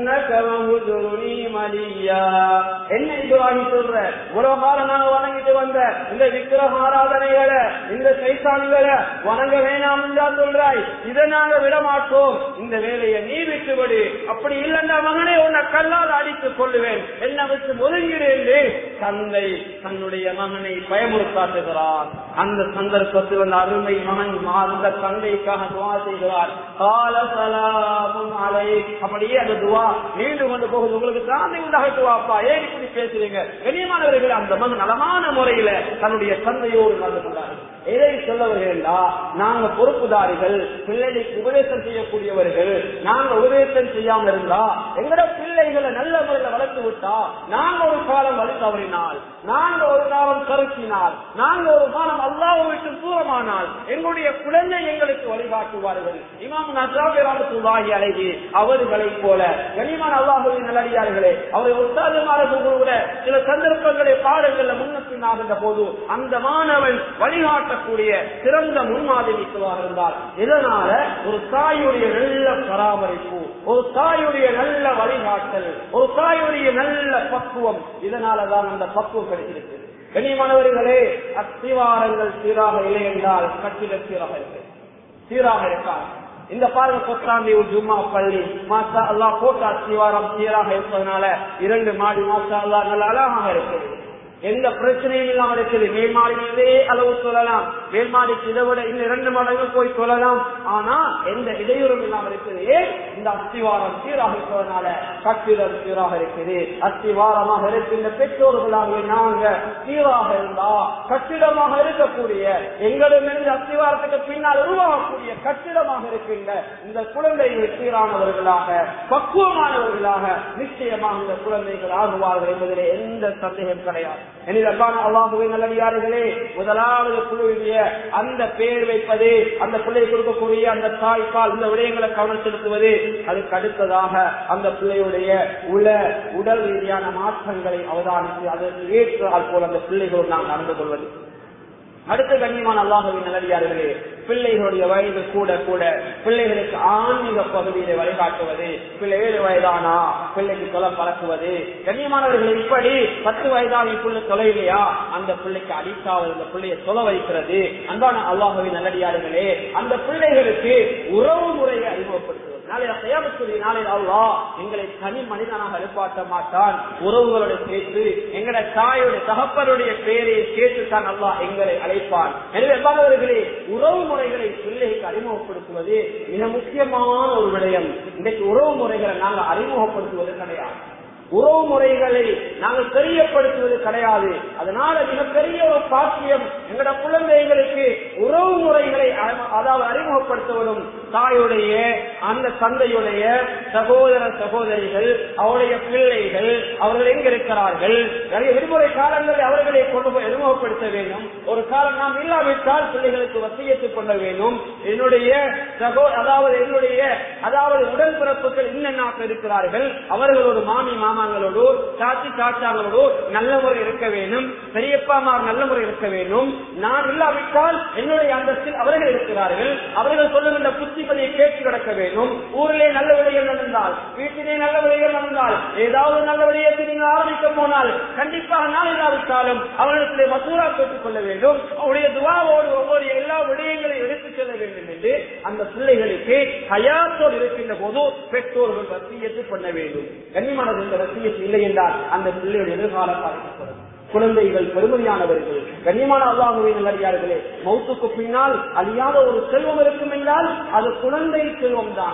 இன்னக வஹுதுருனி மலியா என்ன இப்ராஹிம் சொல்ற இவ்வளவு காலம் நாங்க வணங்கிட்டு வந்த இந்த விக்கிரக ஆராதனைகளை இந்த சைத்தான்களை வணங்க வேணாம் என்றா சொல்றாய் இதை நாங்க விட மாட்டோம் இந்த வேலையை நீ விட்டுவிடு அப்படி இல்லைன்னா மகனே உன்னை கல்லால் அடித்துக் கொள்ளுவேன் என்ன விட்டு ஒதுங்கிறேன் தந்தை தன்னுடைய மகனை பயமுறுத்தாட்டுகிறார் அந்த சந்தர்ப்பத்தில் அந்த அருமை மகன் அந்த தந்தைக்காக துவா செய்கிறார் கால சலாமும் அலை அப்படியே அந்த துவா நீண்டு கொண்டு போகுது உங்களுக்கு சாந்தி உண்டாகட்டுவாப்பா ஏன் இப்படி பேசுறீங்க கண்ணியமானவர்கள் அந்த மகன் நலமான முறையில தன்னுடைய தந்தையோடு நடந்து கொண்டார் எதை சொல்ல வருகிறா நாங்க பொறுப்புதாரிகள் பிள்ளைகளுக்கு உபதேசம் செய்யக்கூடியவர்கள் நாங்க உபதேசம் செய்யாம இருந்தா எங்கட பிள்ளைகளை நல்ல முறையில வளர்த்து விட்டா நாங்க ஒரு காலம் வழி தவறினால் நாங்க ஒரு காலம் கருத்தினால் நாங்க ஒரு காலம் அல்லாஹ் விட்டு தூரமானால் எங்களுடைய குழந்தை எங்களுக்கு வழிகாட்டுவார்கள் இமாம் நசாபி அழகி அவர்களை போல கனிமான் அல்லாஹுவின் நல்லடியார்களே அவர் உற்சாகமாக கூட சில சந்தர்ப்பங்களை பாடங்கள்ல முன்ன பின்னாகின்ற போது அந்த மாணவன் வழிகாட்டக்கூடிய சிறந்த முன்மாதிரிக்குவாக இருந்தார் இதனால ஒரு தாயுடைய நல்ல பராமரிப்பு ஒரு தாயுடைய நல்ல வழிகாட்டல் ஒரு தாயுடைய நல்ல பக்குவம் இதனாலதான் அந்த பக்குவம் கிடைச்சிருக்கு கனிமானவர்களே அத்திவாரங்கள் சீராக இல்லை என்றால் கட்டிட சீராக இருக்கு சீராக இருக்கார் இந்த பாருங்க கொத்தாந்தி ஜும்மா பள்ளி மாசா அல்லா போட்ட அத்திவாரம் சீராக இருப்பதனால இரண்டு மாடி மாசா அல்லா நல்ல அழகாக இருக்குது எந்த பிரச்சனையும் இல்லாம இருக்குது மேல்மாடியில் இதே அளவு சொல்லலாம் மேல்மாடிக்கு இதை விட இன்னும் இரண்டு மடங்கு போய் சொல்லலாம் ஆனா எந்த இடையூறும் இல்லாம இருக்குது ஏன் இந்த அஸ்திவாரம் சீராக இருப்பதனால கட்டிடம் சீராக இருக்குது அஸ்திவாரமாக இருக்கின்ற பெற்றோர்களாக நாங்க சீராக இருந்தா கட்டிடமாக இருக்கக்கூடிய எங்களிடமிருந்து அஸ்திவாரத்துக்கு பின்னால் உருவாகக்கூடிய கட்டிடமாக இருக்கின்ற இந்த குழந்தைகள் சீரானவர்களாக பக்குவமானவர்களாக நிச்சயமாக இந்த குழந்தைகள் ஆகுவார்கள் என்பதிலே எந்த சந்தேகம் கிடையாது எனவே அன்பான அல்லாஹுவே நல்லடியார்களே முதலாவது குழுவிய அந்த பேர் வைப்பது அந்த பிள்ளை கொடுக்கக்கூடிய அந்த தாய்ப்பால் இந்த விடயங்களை கவனம் செலுத்துவது அதுக்கு அடுத்ததாக அந்த பிள்ளையுடைய உல உடல் ரீதியான மாற்றங்களை அவதானித்து அதற்கு ஏற்றால் போல் அந்த பிள்ளைகளோடு நாம் நடந்து கொள்வது அடுத்த கண்ணியமான அல்லாஹுவின் நல்லடியார்களே பிள்ளைகளுடைய வயது கூட கூட பிள்ளைகளுக்கு ஆன்மீக பகுதியில வழிகாட்டுவது பிள்ளை ஏழு வயதானா பிள்ளைக்கு தொலை பழக்குவது கண்ணியமானவர்கள் இப்படி பத்து வயதான புள்ள தொலைலையா அந்த பிள்ளைக்கு அடித்தாவது அந்த பிள்ளையை தொலை வைக்கிறது அன்பான அல்லாஹுவின் நல்லடியார்களே அந்த பிள்ளைகளுக்கு உறவு முறையை அறிமுகப்படுத்துவது நாளைய செய்யக்கூடிய நாளையில் அல்லா எங்களை தனி மனிதனாக எழுப்பாட்ட மாட்டான் உறவுகளோட சேர்த்து எங்கட தாயுடைய தகப்பனுடைய பெயரை சேர்த்து தான் அல்லா எங்களை அழைப்பான் எனவே என்பவர்களே உறவு முறைகளை பிள்ளைக்கு அறிமுகப்படுத்துவது மிக முக்கியமான ஒரு விடயம் இன்றைக்கு உறவு முறைகளை நாங்கள் அறிமுகப்படுத்துவது கிடையாது உறவு முறைகளை நாங்கள் தெரியப்படுத்துவது கிடையாது அதனால மிகப்பெரிய ஒரு பாக்கியம் எங்கட குழந்தைகளுக்கு உறவு முறைகளை அதாவது அறிமுகப்படுத்துவதும் தாயுடைய அந்த தந்தையுடைய சகோதர சகோதரிகள் அவருடைய பிள்ளைகள் அவர்கள் எங்க இருக்கிறார்கள் நிறைய விடுமுறை காலங்களில் அவர்களை கொண்டு போய் அறிமுகப்படுத்த வேண்டும் ஒரு காலம் நாம் இல்லாவிட்டால் பிள்ளைகளுக்கு வசியத்துக் கொள்ள வேண்டும் என்னுடைய சகோ அதாவது என்னுடைய அதாவது உடல் பிறப்புகள் இன்னென்னாக இருக்கிறார்கள் அவர்களோடு மாமி மாமாங்களோடு சாட்சி சாச்சாங்களோடு நல்ல முறை இருக்க வேண்டும் பெரியப்பாமார் நல்ல முறை இருக்க வேண்டும் நான் இல்லாவிட்டால் என்னுடைய அந்தஸ்தில் அவர்கள் இருக்கிறார்கள் அவர்கள் சொல்லுகின்ற புத்திமதியை கேட்டு கிடக்க வேண்டும் ஊரிலே நல்ல விடைகள் நடந்தால் வீட்டிலே நல்ல விடைகள் நடந்தால் ஏதாவது நல்ல விடயத்தை நீங்கள் ஆரம்பிக்க போனால் கண்டிப்பாக நான் இல்லாவிட்டாலும் அவர்களிடத்திலே மசூரா பெற்றுக் கொள்ள வேண்டும் அவருடைய துவாவோடு ஒவ்வொரு எல்லா விடயங்களையும் எடுத்துச் செல்ல வேண்டும் என்று அந்த பிள்ளைகளுக்கு ஹயாத்தோடு இருக்கின்ற போது பெற்றோர்கள் வசியத்து பண்ண வேண்டும் கண்ணியமானது இந்த வசியத்து இல்லை என்றால் அந்த பிள்ளையுடைய எதிர்காலம் பாதிக்கப்படும் குழந்தைகள் பெருமதியானவர்கள் கண்ணியமான அல்லாஹுவை நல்லடியார்களே மௌத்துக்கு பின்னால் அழியாத ஒரு செல்வம் இருக்கும் என்றால் அது குழந்தை செல்வம் தான்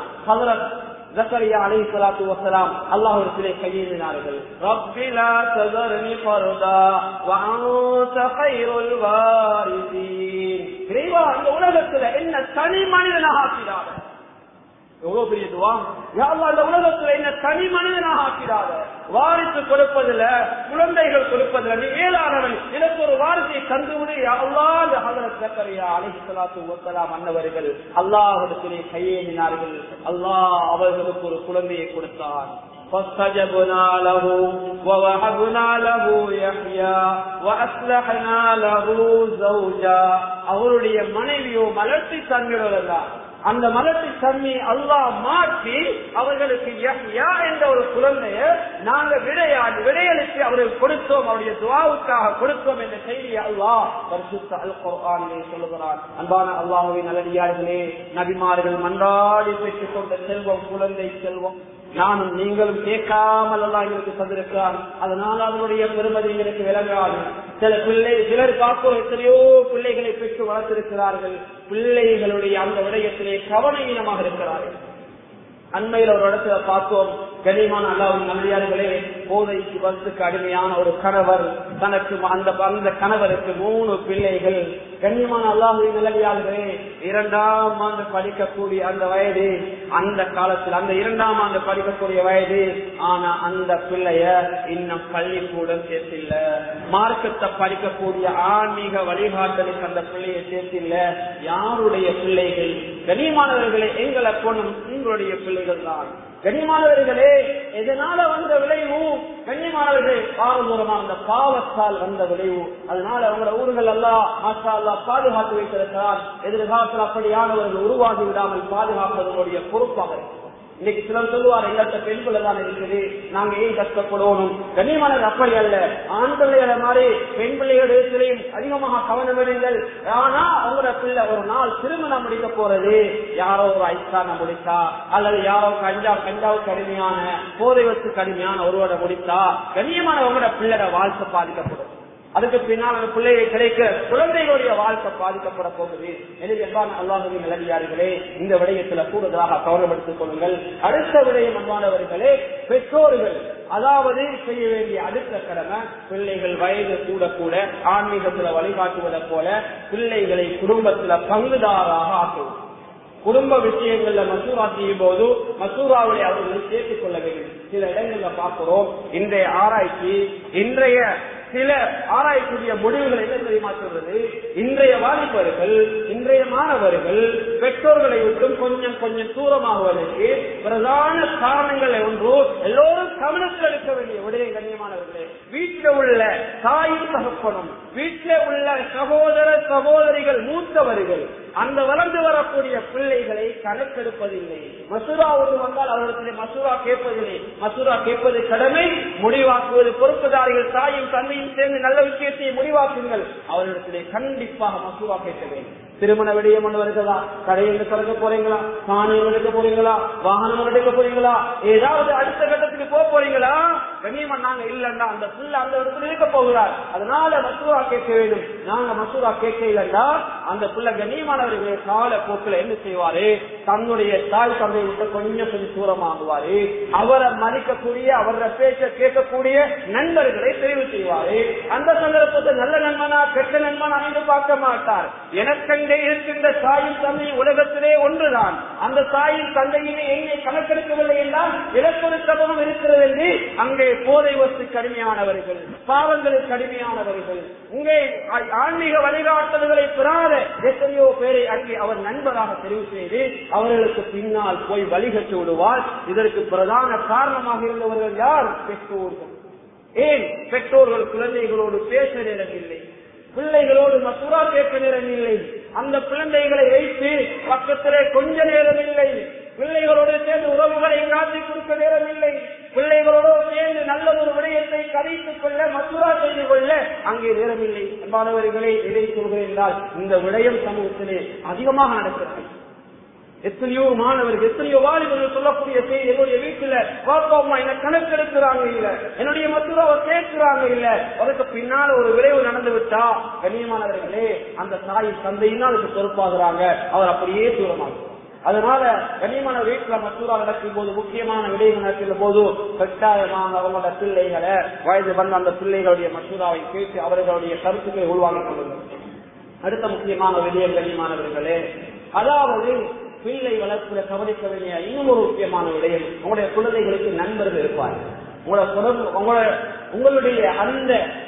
ஜக்கரியா அலை சலாத்து வசலாம் அல்லாஹிடத்திலே கையேறினார்கள் ரப்பிலா ததர்னி ஃபர்தா வஅன்த கைருல் வாரிசீன் இறைவா இந்த உலகத்துல என்ன தனி மனிதனாக ஆக்கிறாத எவ்வளவு பெரிய துவா யாழ்லா இந்த உலகத்துல என்ன தனி மனிதனாக ஆக்கிறாத வாரிசு கொடுப்பதில் குழந்தைகள் கொடுப்பதில் நீ ஏழானவன் எனக்கு ஒரு வாரிசை தந்துவிடு அல்லா இந்த ஹதரத் ஜக்கரியா அலைஹி ஸலாத்து வஸலாம் அன்னவர்கள் அல்லாஹ்விடத்திலே கையேந்தினார்கள் அல்லாஹ் அவர்களுக்கு ஒரு குழந்தையை கொடுத்தான் فاستجبنا له ووهبنا له يحيى واصلحنا له زوجا அவருடைய மனைவியோ மலர்ச்சி தன்மையோட அந்த மலட்டு தன்மையை அல்லாஹ் மாற்றி அவர்களுக்கு யஹ்யா என்ற ஒரு குழந்தைய நாங்க விடையாடி விடையளித்து அவர்களுக்கு கொடுத்தோம் அவருடைய துவாவுக்காக கொடுத்தோம் என்ற செய்தியை அல்லாஹ் பரிசுத்த அல் குர்ஆனிலே சொல்லுகிறார் அன்பான அல்லாஹுவின் நல்லடியார்களே நபிமார்கள் மன்றாடி பெற்றுக் கொண்ட செல்வம் குழந்தை செல்வம் நானும் நீங்களும் கேட்காமல் எல்லாம் எங்களுக்கு தந்திருக்கிறார் அதனால அதனுடைய பெருமதி எங்களுக்கு விளங்காது சில பிள்ளை சிலர் காப்போர் எத்தனையோ பிள்ளைகளை பெற்று வளர்த்திருக்கிறார்கள் பிள்ளைகளுடைய அந்த விடயத்திலே கவனீனமாக இருக்கிறார்கள் அண்மையில் ஒரு இடத்துல பார்த்தோம் கனிமான அல்லாவின் நல்லியார்களே போதைக்கு பஸ்துக்கு அடிமையான ஒரு கணவர் தனக்கு அந்த அந்த கணவருக்கு மூணு பிள்ளைகள் கண்ணியமான அல்லாஹுவின் நல்லியார்களே இரண்டாம் ஆண்டு படிக்கக்கூடிய அந்த வயது அந்த காலத்தில் அந்த இரண்டாம் ஆண்டு படிக்கக்கூடிய வயது ஆனா அந்த பிள்ளைய இன்னும் பள்ளிக்கூடம் சேர்த்தில்ல மார்க்கத்தை படிக்கக்கூடிய ஆன்மீக வழிகாட்டலுக்கு அந்த பிள்ளையை சேர்த்தில்ல யாருடைய பிள்ளைகள் கனிமானவர்களே எங்களை போனும் உங்களுடைய பிள்ளைகள் தான் கண்ணியமானவர்களே எதனால வந்த விளைவு கண்ணியமானவர்களே பாரதூரமான அந்த பாவத்தால் வந்த விளைவு அதனால அவங்கள ஊர்கள் எல்லாம் மாஷா அல்லா பாதுகாத்து வைத்திருக்கிறார் எதிர்காலத்தில் அப்படியானவர்கள் உருவாகி விடாமல் பாதுகாப்பதனுடைய பொறுப்பாக இருக்கிறார் இன்னைக்கு சிலர் சொல்லுவார் எங்கள்கிட்ட பெண் பிள்ளை தான் இருக்குது நாங்க ஏன் கஷ்டப்படுவோம் கண்ணியமானது அப்படி அல்ல ஆண் பிள்ளைகளை மாதிரி பெண் பிள்ளைகளிடத்திலையும் அதிகமாக கவனம் எடுங்கள் ஆனா அவங்களோட பிள்ளை ஒரு நாள் திருமணம் முடிக்க போறது யாரோ ஒரு ஐஸ்கான முடித்தா அல்லது யாரோ கஞ்சா கஞ்சாவுக்கு கடுமையான போதை வச்சு கடுமையான ஒருவரை முடித்தா கண்ணியமான உங்களோட பிள்ளைட வாழ்க்கை பாதிக்கப்படும் அதுக்கு பின்னால் அந்த பிள்ளையை கிடைக்க குழந்தைகளுடைய வாழ்க்கை பாதிக்கப்பட போகுது எனவே அல்லாஹுவின் நிலவியார்களே இந்த விடயத்துல கூடுதலாக கவனப்படுத்திக் கொள்ளுங்கள் அடுத்த விடயம் அன்பானவர்களே பெற்றோர்கள் அதாவது செய்ய வேண்டிய அடுத்த கடமை பிள்ளைகள் வயது கூட கூட ஆன்மீகத்துல வழிகாட்டுவதை போல பிள்ளைகளை குடும்பத்துல பங்குதாராக ஆக்குவது குடும்ப விஷயங்கள்ல மசூரா செய்யும் போது மசூராவை அவர்கள் சேர்த்துக் கொள்ள வேண்டும் சில இடங்கள்ல பார்க்கிறோம் இன்றைய ஆராய்ச்சி இன்றைய சில ஆராயக்கூடிய முடிவுகள் என்ன தெரியுமா சொல்றது இன்றைய வாலிபர்கள் இன்றைய மாணவர்கள் பெற்றோர்களை விட்டும் கொஞ்சம் கொஞ்சம் தூரமாகுவதற்கு பிரதான காரணங்கள் ஒன்று எல்லோரும் கவனத்தில் எடுக்க வேண்டிய விடய கண்ணியமானவர்களே வீட்டில் உள்ள தாயும் தகப்பனும் வீட்டில் உள்ள சகோதர சகோதரிகள் மூத்தவர்கள் அந்த வளர்ந்து வரக்கூடிய பிள்ளைகளை கணக்கெடுப்பதில்லை மசூரா ஒன்று வந்தால் அவர்களிடத்திலே மசூரா கேட்பதில்லை மசூரா கேட்பது கடமை முடிவாக்குவது பொறுப்புதாரிகள் தாயும் தந்தையும் சேர்ந்து நல்ல விஷயத்தை முடிவாக்குங்கள் அவர்களிடத்திலே கண்டிப்பாக மசூரா கேட்க வேண்டும் திருமண விடயம் ஒன்று வருகிறதா கடையில் திறக்க போறீங்களா சாணியம் எடுக்க போறீங்களா வாகனம் எடுக்க போறீங்களா ஏதாவது அடுத்த கட்டத்துக்கு போக போறீங்களா கண்ணியமன் நாங்க இல்லண்டா அந்த புள்ள அந்த இடத்துல இருக்க போகிறார் அதனால மசூரா கேட்க வேண்டும் நாங்க மசூரா கேட்க இல்லண்டா அந்த புள்ள கண்ணியமானவர்களே கால போக்குல என்ன செய்வாரு தன்னுடைய தாய் தந்தையை விட்டு கொஞ்சம் கொஞ்சம் தூரமாகுவாரு அவரை மதிக்கக்கூடிய அவர பேச்ச கேட்கக்கூடிய நண்பர்களை தெரிவு செய்வாரு அந்த சந்தர்ப்பத்தை நல்ல நண்பனா கெட்ட நண்பனா என்று பார்க்க மாட்டார் எனக்கண்டே இருக்கின்ற தாயும் தந்தையும் உலகத்திலே ஒன்றுதான் அந்த தாயும் தந்தையினை எங்கே கணக்கெடுக்கவில்லை என்றால் இலக்கொரு சபகம் இருக்கிறது என்று அங்கே போதை வஸ்து கடுமையானவர்கள் பாவங்களுக்கு கடுமையானவர்கள் இங்கே ஆன்மீக வழிகாட்டல்களை பெறாத எத்தனையோ பேரை அங்கே அவர் நண்பராக தெரிவு செய்து அவர்களுக்கு பின்னால் போய் வழிகட்டு விடுவார் இதற்கு பிரதான காரணமாக இருந்தவர்கள் யார் பெற்றோர்கள் ஏன் பெற்றோர்கள் குழந்தைகளோடு பேச நேரமில்லை பிள்ளைகளோடு மசூரா கேட்க நேரம் இல்லை அந்த குழந்தைகளை வைத்து பக்கத்திலே கொஞ்ச நேரம் இல்லை பிள்ளைகளோடு சேர்ந்து உறவுகளை காட்டி கொடுக்க நேரம் இல்லை பிள்ளைகளோடு சேர்ந்து நல்ல ஒரு விடயத்தை கதைத்துக் கொள்ள மசூரா செய்து கொள்ள அங்கே நேரமில்லை மாணவர்களே இதை சொல்கிறேன் என்றால் இந்த விடயம் சமூகத்திலே அதிகமாக நடக்கிறது எத்தனையோ மாணவர்கள் எத்தனையோ வாலிபர்கள் சொல்லக்கூடிய செய்தி என்னுடைய வீட்டுல பாப்பா அம்மா என்ன கணக்கெடுக்கிறாங்க இல்ல என்னுடைய மசூராவை கேட்கிறாங்க இல்ல அதுக்கு பின்னால ஒரு விளைவு நடந்து விட்டா கண்ணியமானவர்களே அந்த தாய் தந்தையினால் அதுக்கு பொறுப்பாகிறாங்க அவர் அப்படியே தூரமாகும் அதனால கண்ணியமான வீட்டுல மசூரா நடக்கும் போது முக்கியமான விடயங்கள் நடக்கிற போது கட்டாயமாக அவங்களோட பிள்ளைகளை வயது வந்த அந்த பிள்ளைகளுடைய மசூராவை கேட்டு அவர்களுடைய கருத்துக்களை உள்வாங்கிக் கொள்ளுங்கள் அடுத்த முக்கியமான விடயம் கண்ணியமானவர்களே அதாவது பிள்ளை வளர்ப்புல கவனிக்க வேண்டிய இன்னும் ஒரு முக்கியமான விடயம் உங்களுடைய குழந்தைகளுக்கு நண்பர்கள் இருப்பார்கள் உங்களோட குடும்ப உங்களோட உங்களுடைய அந்த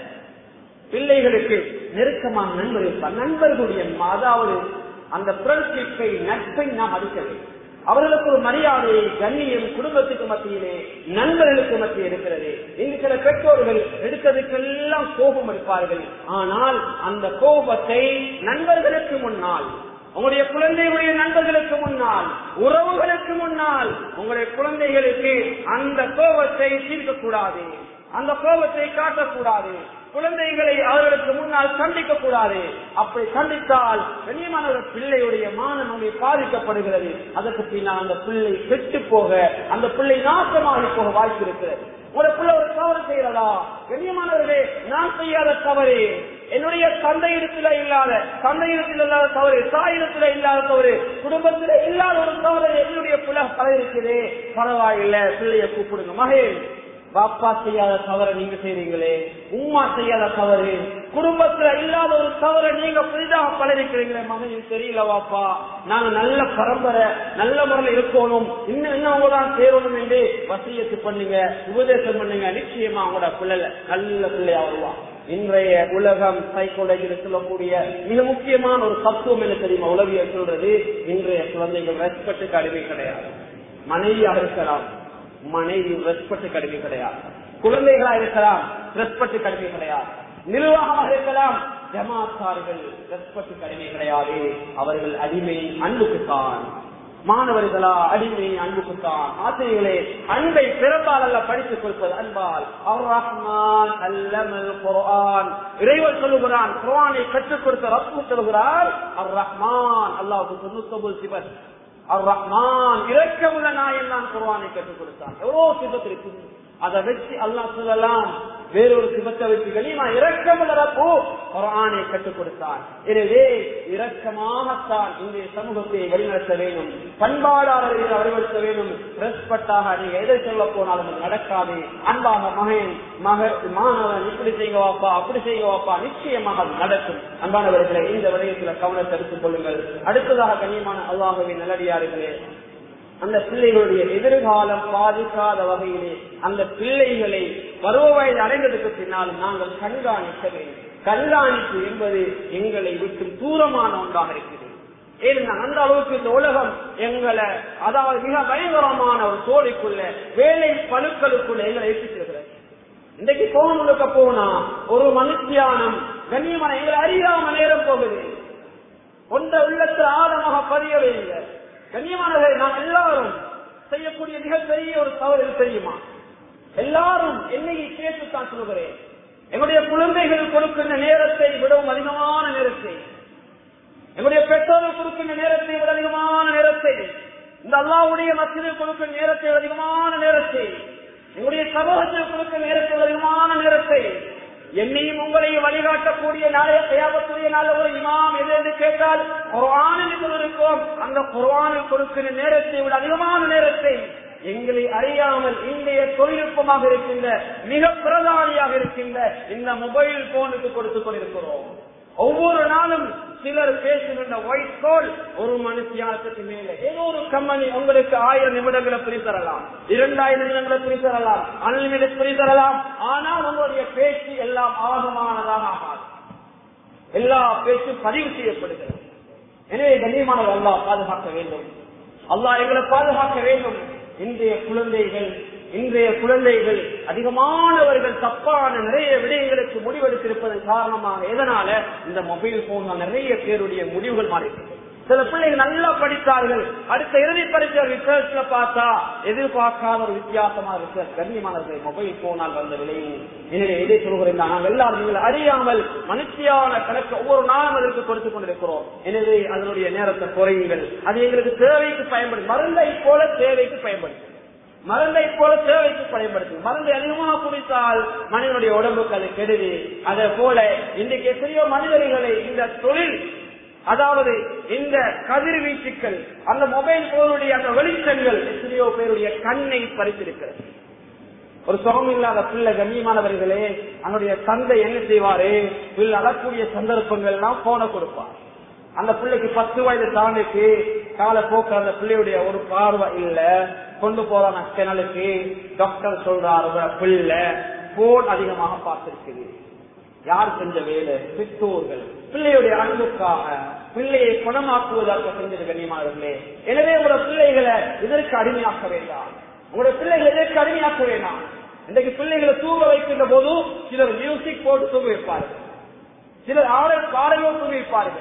பிள்ளைகளுக்கு நெருக்கமான நண்பர் இருப்பார் நண்பர்களுடைய அதாவது அந்த ஃப்ரெண்ட்ஷிப்பை நட்பை நாம் அடிக்க வேண்டும் அவர்களுக்கு ஒரு மரியாதை கண்ணியம் குடும்பத்துக்கு மத்தியிலே நண்பர்களுக்கு மத்தியில் இருக்கிறது இங்கு சில பெற்றோர்கள் எடுத்ததுக்கெல்லாம் கோபம் எடுப்பார்கள் ஆனால் அந்த கோபத்தை நண்பர்களுக்கு முன்னால் உங்களுடைய குழந்தைகளுடைய நண்பர்களுக்கு முன்னால் முன்னால் உறவுகளுக்கு முன்னால் உங்களுடைய குழந்தைகளுக்கு அந்த கோபத்தை தீர்க்க கூடாது அந்த கோபத்தை காட்டக்கூடாது குழந்தைகளை அவர்களுக்கு முன்னால் கண்டிக்க கூடாது அப்படி கண்டித்தால் கண்ணியமான ஒரு பிள்ளையுடைய மானநோய் பாதிக்கப்படுகிறது அதற்கு பின்னால் அந்த பிள்ளை கெட்டு போக அந்த பிள்ளை நாசமாகி போக வாய்ப்பு இருக்கிறது ஒரு பிள்ளை ஒரு தவறு செய்யறதா கண்ணியமானவர்களே நான் செய்யாத தவறு என்னுடைய தந்தையிடத்துல இல்லாத தந்தையிடத்தில் இல்லாத தவறு தாயிடத்துல இல்லாத தவறு குடும்பத்துல இல்லாத ஒரு தவறு என்னுடைய பிள்ளை பழகிருக்குது பரவாயில்லை பிள்ளைய கூப்பிடுங்க மகேஷ் பாப்பா செய்யாத தவறை நீங்க செய்றீங்களே உம்மா செய்யாத தவறு குடும்பத்துல இல்லாத ஒரு தவறை நீங்க புதிதாக பழகிக்கிறீங்களே மகன் தெரியல வாப்பா நாங்க நல்ல பரம்பரை நல்ல முறையில் இருக்கணும் இன்னும் இன்னும் அவங்க தான் சேரணும் என்று வசியத்து பண்ணுங்க உபதேசம் பண்ணுங்க நிச்சயமா அவங்களோட பிள்ளை நல்ல பிள்ளையா வருவான் இன்றைய உலகம் சைக்கோலஜியில் சொல்லக்கூடிய மிக முக்கியமான ஒரு தத்துவம் என்ன தெரியுமா உலகியல் சொல்றது இன்றைய குழந்தைகள் ரெஸ்பெக்டுக்கு அடிமை கிடையாது மனைவியாக இருக்கலாம் மனைவி ரெஸ்பெக்ட் கடுமை கிடையாது குழந்தைகளா இருக்கலாம் ரெஸ்பெக்ட் கடுமை கிடையாது நிர்வாகமாக இருக்கலாம் ஜமாத்தார்கள் ரெஸ்பெக்ட் கடுமை கிடையாது அவர்கள் அடிமை அன்புக்குத்தான் மாணவர்களா அடிமை அன்புக்குத்தான் ஆசிரியர்களே அன்பை பிறப்பால் அல்ல படித்துக் கொடுப்பது அன்பால் அவர் ரஹ்மான் அல்லமல் குர்ஆன் இறைவன் சொல்லுகிறான் குர்ஆனை கற்றுக் கொடுத்த ரப்பு சொல்லுகிறார் அர் ரஹ்மான் அல்லாஹ் தொண்ணூத்தி சிபத் அர் ரஹ்மான் இரக்கமுள்ள நாயன் தான் குர்ஆனை கற்றுக் கொடுத்தான் எவ்வளவு சிபத் இருக்கு அதை வச்சு அல்லாஹ் சொல்லலாம் வேறொரு சிபத்தை வச்சு கனிமா இரக்கமுள்ள ரப்பு குர்ஆனை கற்றுக் கொடுத்தான் எனவே இரக்கமாகத்தான் இன்றைய சமூகத்தை வழிநடத்த வேண்டும் பண்பாடாளர்கள் வழிநடத்த வேண்டும் ரெஸ்பெக்டாக நீங்க எதை சொல்ல போனாலும் அது நடக்காது அன்பாக மகன் மக மாணவன் இப்படி செய்ய வாப்பா அப்படி செய்ய வாப்பா நிச்சயமாக அது நடக்கும் அன்பானவர்களை இந்த விடயத்தில் கவனத்தை எடுத்துக் கொள்ளுங்கள் அடுத்ததாக கண்ணியமான அல்லாஹுவின் நல்லடியார்களே அந்த பிள்ளைகளுடைய எதிர்காலம் பாதிக்காத வகையிலே அந்த பிள்ளைகளை பருவ வயது அடைந்ததுக்கு பின்னால் நாங்கள் கண்காணிக்க வேண்டும் கண்காணிப்பு என்பது எங்களை விட்டு தூரமான ஒன்றாக இருக்கிறது ஏன்னா அந்த அளவுக்கு இந்த உலகம் எங்களை அதாவது மிக பயங்கரமான ஒரு சோழிக்குள்ள வேலை பழுக்களுக்குள்ள எங்களை ஏற்றிருக்கிறது இன்றைக்கு போன் முழுக்க போனா ஒரு மனுஷியானம் கண்ணியமான எங்களை அறியாம நேரம் போகுது ஒன்ற உள்ளத்தில் ஆழமாக பதியவே இல்லை கண்ணியமானதை நாம் எல்லாரும் செய்யக்கூடிய மிகப்பெரிய ஒரு தவறு தெரியுமா எல்லாரும் என்னையை கேட்டுத்தான் சொல்கிறேன் எங்களுடைய குழந்தைகள் கொடுக்கின்ற நேரத்தை விடவும் அதிகமான நேரத்தை எங்களுடைய பெற்றோர்கள் கொடுக்கின்ற நேரத்தை விட அதிகமான நேரத்தை இந்த அல்லாவுடைய மத்தியில் கொடுக்கிற நேரத்தை விட அதிகமான நேரத்தை எங்களுடைய சமூகத்தில் கொடுக்கிற நேரத்தை விட அதிகமான நேரத்தை என்னையும் உங்களையும் வழிகாட்டக்கூடிய நாளைய கையாபத்துடைய நாள் ஒரு இமாம் எது என்று கேட்டால் குர்ஆனில் இருக்கும் அந்த குர்ஆனில் கொடுக்கிற நேரத்தை விட அதிகமான நேரத்தை எங்களை அறியாமல் இன்றைய தொழில்நுட்பமாக இருக்கின்ற மிக பிரதானியாக இருக்கின்ற இந்த மொபைல் போனுக்கு கொடுத்துக் கொண்டிருக்கிறோம் ஒவ்வொரு நாளும் சிலர் பேசுகின்ற ஒயிட் கோல் ஒரு மனுஷியானத்துக்கு மேல ஏதோ ஒரு கம்பெனி உங்களுக்கு ஆயிரம் நிமிடங்களை பிரித்தரலாம் இரண்டாயிரம் நிமிடங்களை பிரித்தரலாம் அன்லிமிடெட் பிரித்தரலாம் ஆனால் உங்களுடைய பேச்சு எல்லாம் ஆகமானதாக ஆகாது எல்லா பேச்சும் பதிவு செய்யப்படுகிறது எனவே கண்ணியமானவர் அல்லாஹ் பாதுகாக்க வேண்டும் அல்லாஹ் எங்களை பாதுகாக்க வேண்டும் இன்றைய குழந்தைகள் இன்றைய குழந்தைகள் அதிகமானவர்கள் தப்பான நிறைய விடயங்களுக்கு முடிவெடுத்திருப்பதன் காரணமாக எதனால இந்த மொபைல் போன் நிறைய பேருடைய முடிவுகள் மாறிவிட்டது சில பிள்ளைகள் நல்லா படித்தார்கள் அடுத்த இறுதி பரிசு ரிசர்ச்ல பார்த்தா எதிர்பார்க்காத ஒரு வித்தியாசமா இருக்க கண்ணியமானவர்கள் மொபைல் போனால் வந்த விலையும் எனவே எதை சொல்கிறேன் நாங்கள் எல்லாரும் நீங்கள் அறியாமல் மனுஷியான கணக்கு ஒவ்வொரு நாளும் அதற்கு கொடுத்துக் கொண்டிருக்கிறோம் எனவே அதனுடைய நேரத்தை குறையுங்கள் அது எங்களுக்கு தேவைக்கு பயன்படும் மருந்தை போல தேவைக்கு பயன்படுத்தும் மருந்தை போல தேவைக்கு பயன்படுத்தும் மருந்தை அதிகமாக குடித்தால் மனிதனுடைய உடம்புக்கு அது கெடுது அதே போல இன்றைக்கு எத்தனையோ மனிதர்களை இந்த தொழில் அதாவது இந்த கதிர்வீச்சுக்கள் அந்த மொபைல் போனுடைய அந்த வெளிச்சங்கள் எத்தனையோ பேருடைய கண்ணை பறித்திருக்கிறது ஒரு சுகம் இல்லாத பிள்ளை கண்ணியமானவர்களே அவனுடைய தந்தை என்ன செய்வாரு பிள்ளை அழக்கூடிய சந்தர்ப்பங்கள் எல்லாம் போன கொடுப்பார் அந்த பிள்ளைக்கு பத்து வயது தாண்டிக்கு கால போக்கு அந்த பிள்ளையுடைய ஒரு பார்வை இல்ல கொண்டு போறான கிணலுக்கு டாக்டர் சொல்றாரு உங்க பிள்ளை போன் அதிகமாக பார்த்திருக்குது யார் செஞ்ச வேலை பெற்றோர்கள் பிள்ளையுடைய அன்புக்காக பிள்ளையை குணமாக்குவதற்கு செஞ்சது கண்ணியமானவர்களே எனவே உங்களோட பிள்ளைகளை இதற்கு அடிமையாக்க வேண்டாம் உங்களோட பிள்ளைகளை இதற்கு அடிமையாக்க வேண்டாம் இன்றைக்கு பிள்ளைகளை தூங்க வைக்கின்ற போது சிலர் மியூசிக் போட்டு தூங்க வைப்பார்கள் சிலர் ஆடல் பாடலோ தூங்க வைப்பார்கள்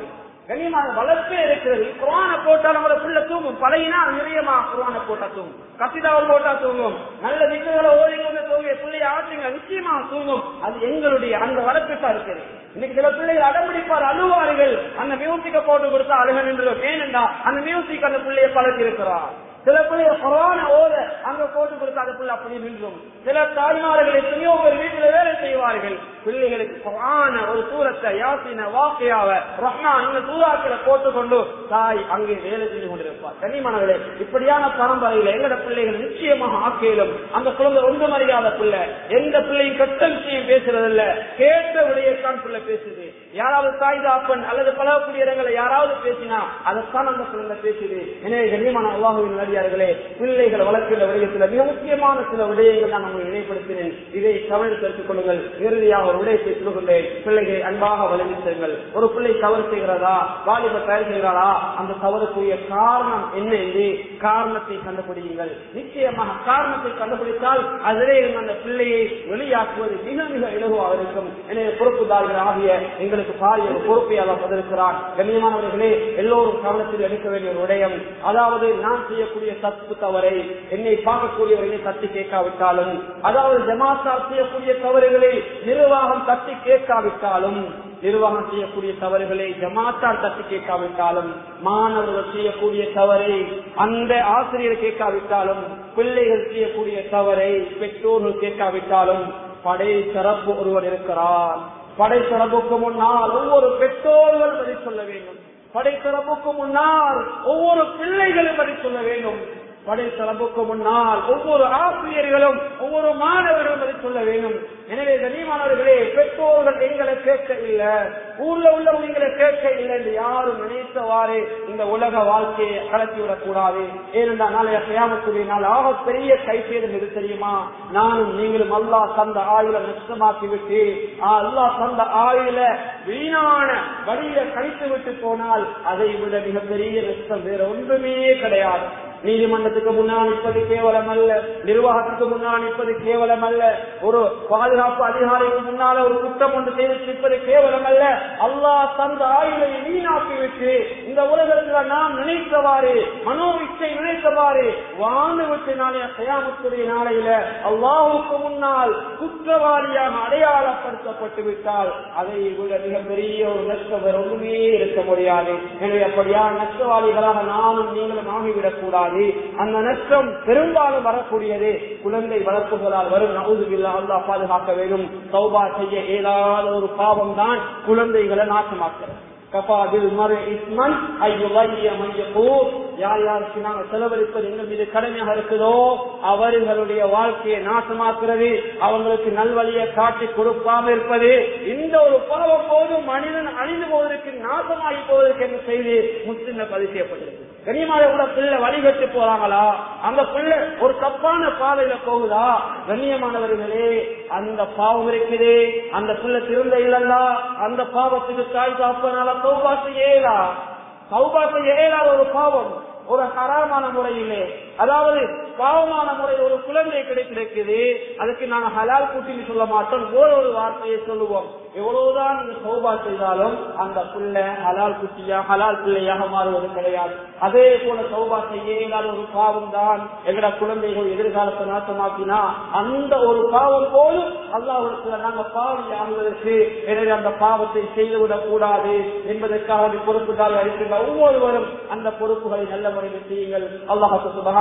கண்ணியமான வளர்ப்பே இருக்கிறது குரான போட்டா நம்மள புள்ள தூங்கும் பழையினா நிறையமா குரான போட்டா தூங்கும் கசிதாவை போட்டா தூங்கும் நல்ல திக்குகளை ஓடி கொண்டு தூங்கி பிள்ளைய ஆற்றுங்க நிச்சயமா தூங்கும் அது எங்களுடைய அந்த வளர்ப்பிட்டா இருக்குது இன்னைக்கு சில பிள்ளைகள் அடம்பிடிப்பார் அழுவார்கள் அந்த மியூசிக்க போட்டு கொடுத்தா அழுக நின்று ஏனென்றா அந்த மியூசிக் அந்த பிள்ளைய பழகி இருக்கிறார் சில பிள்ளைய கொரோனா ஓத அங்க போட்டு கொடுத்தா அந்த பிள்ளை அப்படி நின்றும் சில தாய்மார்கள் எத்தனையோ பேர் வீட்டுல வேலை செய்வார்கள் பிள்ளைகளுக்கு கொரான ஒரு சூரத்தை யாசின வாக்கையாவ ரஹ்மான் இந்த சூறாக்களை போட்டுக்கொண்டு தாய் அங்கே வேலை செய்து கொண்டிருப்பார் கனிமணங்களே இப்படியான பரம்பரையில எங்கட பிள்ளைகள் நிச்சயமாக ஆக்கையிலும் அந்த குழந்தை ஒன்றும் அறியாத பிள்ளை எந்த பிள்ளையும் கெட்ட விஷயம் பேசுறதில்ல கேட்ட விடையத்தான் பிள்ளை பேசுது யாராவது தாய் தாப்பன் அல்லது பழகக்கூடிய இடங்களை யாராவது பேசினா அதைத்தான் அந்த குழந்தை பேசுது எனவே கண்ணியமான அல்லாஹுவின் நடிகார்களே பிள்ளைகளை வளர்க்கிற விடயத்தில் மிக முக்கியமான சில விடயங்கள் நான் உங்களுக்கு நினைப்படுத்தினேன் இதை கவனித்து எடுத்துக் கொள்ளுங்கள் இறுதியாக ஒரு விடயத்தை சொல்லுகின்றேன் பிள்ளைகளை அன்பாக வலிமை செய்யுங்கள் ஒரு பிள்ளை தவறு செய்கிறதா வாலிபர் தயார் செய்கிறாரா அந்த தவறுக்குரிய காரணம் என்ன என்று காரணத்தை கண்டுபிடியுங்கள் நிச்சயமாக காரணத்தை கண்டுபிடித்தால் அதிலே இருந்து அந்த பிள்ளையை வெளியாக்குவது மிக மிக இலகுவாக இருக்கும் எனவே பொறுப்புதாரிகள் ஆகிய எங்களுக்கு பாரிய ஒரு பொறுப்பை அவர் பதிருக்கிறார் கண்ணியமானவர்களே எல்லோரும் கவனத்தில் எடுக்க வேண்டிய ஒரு விடயம் அதாவது நான் செய்யக்கூடிய தப்பு தவறை என்னை பார்க்கக்கூடியவர்களை தட்டி கேட்காவிட்டாலும் அதாவது ஜமாத்தார் செய்யக்கூடிய தவறுகளை நிர்வாகம் தட்டி கேட்காவிட்டாலும் நிர்வாகம் செய்யக்கூடிய தவறுகளை ஜமாத்தார் தட்டி கேட்காவிட்டாலும் மாணவர்கள் செய்யக்கூடிய தவறை அந்த ஆசிரியர் கேட்காவிட்டாலும் பிள்ளைகள் செய்யக்கூடிய தவறை பெற்றோர்கள் கேட்காவிட்டாலும் படை சிறப்பு ஒருவர் இருக்கிறார் படை சிறப்புக்கு முன்னால் ஒவ்வொரு பெற்றோர்கள் பதில் சொல்ல வேண்டும் படை சிறப்புக்கு முன்னால் ஒவ்வொரு பிள்ளைகளும் பதில் சொல்ல வேண்டும் படை சிறப்புக்கு முன்னால் ஒவ்வொரு ஆசிரியர்களும் ஒவ்வொரு மாணவர்களும் பதில் சொல்ல வேண்டும் எனவே கனிமானவர்களே பெற்றோர்கள் எங்களை கேட்க இல்ல ஊர்ல உள்ளவங்க எங்களை கேட்க இல்லை என்று யாரும் நினைத்தவாறு இந்த உலக வாழ்க்கையை கடத்திவிடக் கூடாது ஏனென்றால் நாளைய கியாமத்துடைய நாள் ஆக பெரிய கைப்பேதம் எது தெரியுமா நானும் நீங்களும் அல்லாஹ் தந்த ஆயுள நஷ்டமாக்கி விட்டு அல்லாஹ் தந்த ஆயுள வீணான வழியில கழித்து விட்டு போனால் அதை விட மிகப்பெரிய நஷ்டம் வேற ஒன்றுமே கிடையாது நீதிமன்றத்துக்கு முன்னால் நிற்பது கேவலம் அல்ல நிர்வாகத்துக்கு முன்னால் நிற்பது கேவலம் அல்ல ஒரு பாதுகாப்பு அதிகாரிக்கு முன்னால ஒரு குற்றம் ஒன்று செய்து நிற்பது கேவலம் அல்ல அல்லாஹ் தந்த ஆயுளை வீணாக்கி விட்டு இந்த உலகத்தில் நாம் நினைத்தவாறு மனோவிச்சை நினைத்தவாறு வாழ்ந்து விட்டு நாளைய கயாமத்துடைய நாளையில அல்லாஹுக்கு முன்னால் குற்றவாளியாக அடையாளப்படுத்தப்பட்டு விட்டால் அதை விட மிகப்பெரிய ஒரு நஷ்டம் வேற ஒன்றுமே இருக்க முடியாது எனவே அப்படியான நஷ்டவாளிகளாக நானும் நீங்களும் ஆகிவிடக் கூடாது அந்த நஷ்டம் பெரும்பாலும் வரக்கூடியது குழந்தை வளர்ப்புகளால் வரும் நவுதுபில்லா அல்லா பாதுகாக்க வேண்டும் சௌபா செய்ய இயலாத ஒரு பாவம் தான் குழந்தைகளை நாசமாக்கிறது கபாதில் மறு இஸ்மன் ஐயுவைய மையப்பூர் யார் யாருக்கு நாங்கள் செலவழிப்பது எங்கள் மீது கடமையாக இருக்குதோ அவர்களுடைய வாழ்க்கையை நாசமாக்குறது அவங்களுக்கு நல்வழியை காட்டி கொடுக்காம இருப்பது இந்த ஒரு பாவம் போது மனிதன் அழிந்து போவதற்கு நாசமாகி போவதற்கு என்று செய்தி முஸ்லிம்ல பதிவு செய்யப்பட்டிருக்கு கனியமாக கூட பிள்ளை வழிகட்டு போறாங்களா அந்த பிள்ளை ஒரு தப்பான பாதையில போகுதா கண்ணியமானவர்களே அந்த பாவம் இருக்குது அந்த பிள்ளை திருந்த இல்லல்லா அந்த பாவத்துக்கு தாய் காப்பனால சௌபா செய்யலா சௌபா செய்ய ஒரு பாவம் ஒரு ஹராமான முறையிலே அதாவது பாவமான முறையில் ஒரு குழந்தை கிடைத்திருக்குது அதுக்கு நாங்க ஹலால் கூட்டின்னு சொல்ல மாட்டோம் ஒரு வார்த்தையை சொல்லுவோம் எவ்வளவுதான் நீங்க சௌபா செய்தாலும் அந்த பிள்ளை ஹலால் குட்டியா ஹலால் பிள்ளையாக மாறுவது கிடையாது அதே போல சௌபா செய்ய இயலாத ஒரு பாவம் தான் எங்கட குழந்தைகள் எதிர்காலத்தை நாசமாக்கினா அந்த ஒரு பாவம் போதும் அல்லாஹிடத்துல நாங்க பாவம் ஆகுவதற்கு எனவே அந்த பாவத்தை செய்துவிடக் கூடாது என்பதற்காக பொறுப்புதாரி அளிக்கின்ற ஒவ்வொருவரும் அந்த பொறுப்புகளை நல்ல முறையில் செய்யுங்கள் அல்லாஹு சுபகான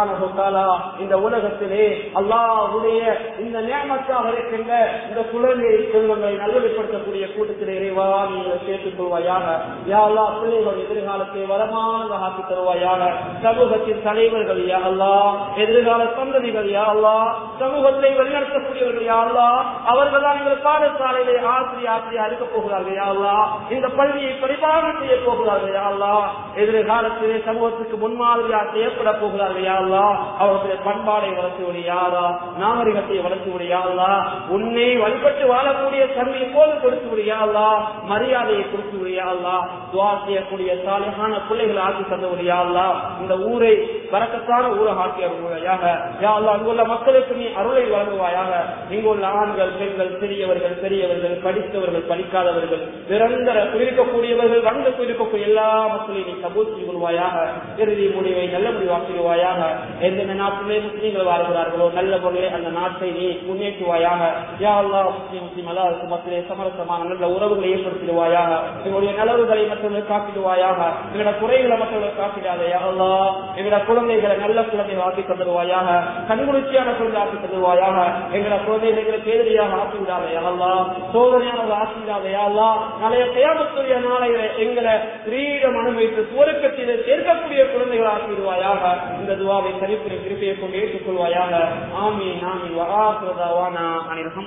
இந்த உலகத்திலே அல்லாஹுடைய இந்த நியமத்தாக இருக்கின்ற இந்த குழந்தை செல்வங்களை நல்வழிப்படுத்தக்கூடிய கூட்டத்திலே இறைவா நீங்கள் சேர்த்துக் கொள்வாயாக யா அல்லா பிள்ளைகள் எதிர்காலத்தை வரமாக ஆக்கி தருவாயாக சமூகத்தின் தலைவர்கள் யா அல்லா எதிர்கால சந்ததிகள் யா அல்லா சமூகத்தை வழிநடத்தக்கூடியவர்கள் யா அல்லா அவர்கள் தான் எங்கள் பாடசாலையிலே ஆசிரியர் ஆசிரியர் அளிக்கப் போகிறார்கள் யா அல்லா இந்த பள்ளியை பரிபாலனை செய்ய போகிறார்கள் யா அல்லா எதிர்காலத்திலே சமூகத்துக்கு முன்மாதிரி முன்மாதிரியா செய்யப்பட போகிறார்கள் யாரா அவர்களுடைய பண்பாடை வளர்த்து யாரா நாகரிகத்தை வளர்த்து யாரா உன்னை வழிபட்டு வாழக்கூடிய தன்மை போல கொடுத்து யாரா மரியாதையை கொடுத்து யாரா துவா செய்யக்கூடிய சாலையான பிள்ளைகள் ஆக்கி தந்த யாரா இந்த ஊரை வரக்கத்தான ஊரை ஆக்கி அருள்வாயாக யாரா அங்குள்ள மக்களுக்கு நீ அருளை வழங்குவாயாக இங்குள்ள ஆண்கள் பெண்கள் சிறியவர்கள் பெரியவர்கள் படித்தவர்கள் படிக்காதவர்கள் நிரந்தர குடியிருக்கக்கூடியவர்கள் வந்து குடியிருக்கக்கூடிய எல்லா மக்களையும் நீ கபூல் செய்து கொள்வாயாக இறுதி முடிவை நல்ல முடிவாக்கிடுவாயாக எந்தெந்த நாட்டிலே முஸ்லீம்கள் வாழ்கிறார்களோ நல்ல பொருளை அந்த நாட்டை நீ முன்னேற்றுவாயாக யா அல்லா முஸ்லீம் முஸ்லீம் அல்லாஹ் மத்திலே சமரசமான நல்ல உறவுகளை ஏற்படுத்திடுவாயாக எங்களுடைய நலவுகளை மற்றவர்கள் காப்பிடுவாயாக எங்களோட குறைகளை மற்றவர்கள் காப்பிடாதே யா அல்லா எங்களோட குழந்தைகளை நல்ல குழந்தைகள் ஆக்கி தந்துடுவாயாக கண்குளிர்ச்சியான குழந்தை ஆக்கி தந்துடுவாயாக எங்களோட குழந்தைகளை எங்களுக்கு எதிரியாக ஆக்கி விடாதே யா அல்லா சோதனையானவர்கள் ஆக்கி விடாதே யா அல்லா நாளைய தயாமத்துடைய நாளையில எங்களை கிரீடம் அனுபவித்து சுவருக்கத்திலே சேர்க்கக்கூடிய குழந்தைகள் ஆக்கிடுவாயாக இந்த துவாவை சரிப்புரை திருப்பியை கொண்டு ஏற்றுக்கொள்வாயாக ஆமீன் ஆமீன் வராசுரதாவானா அனில்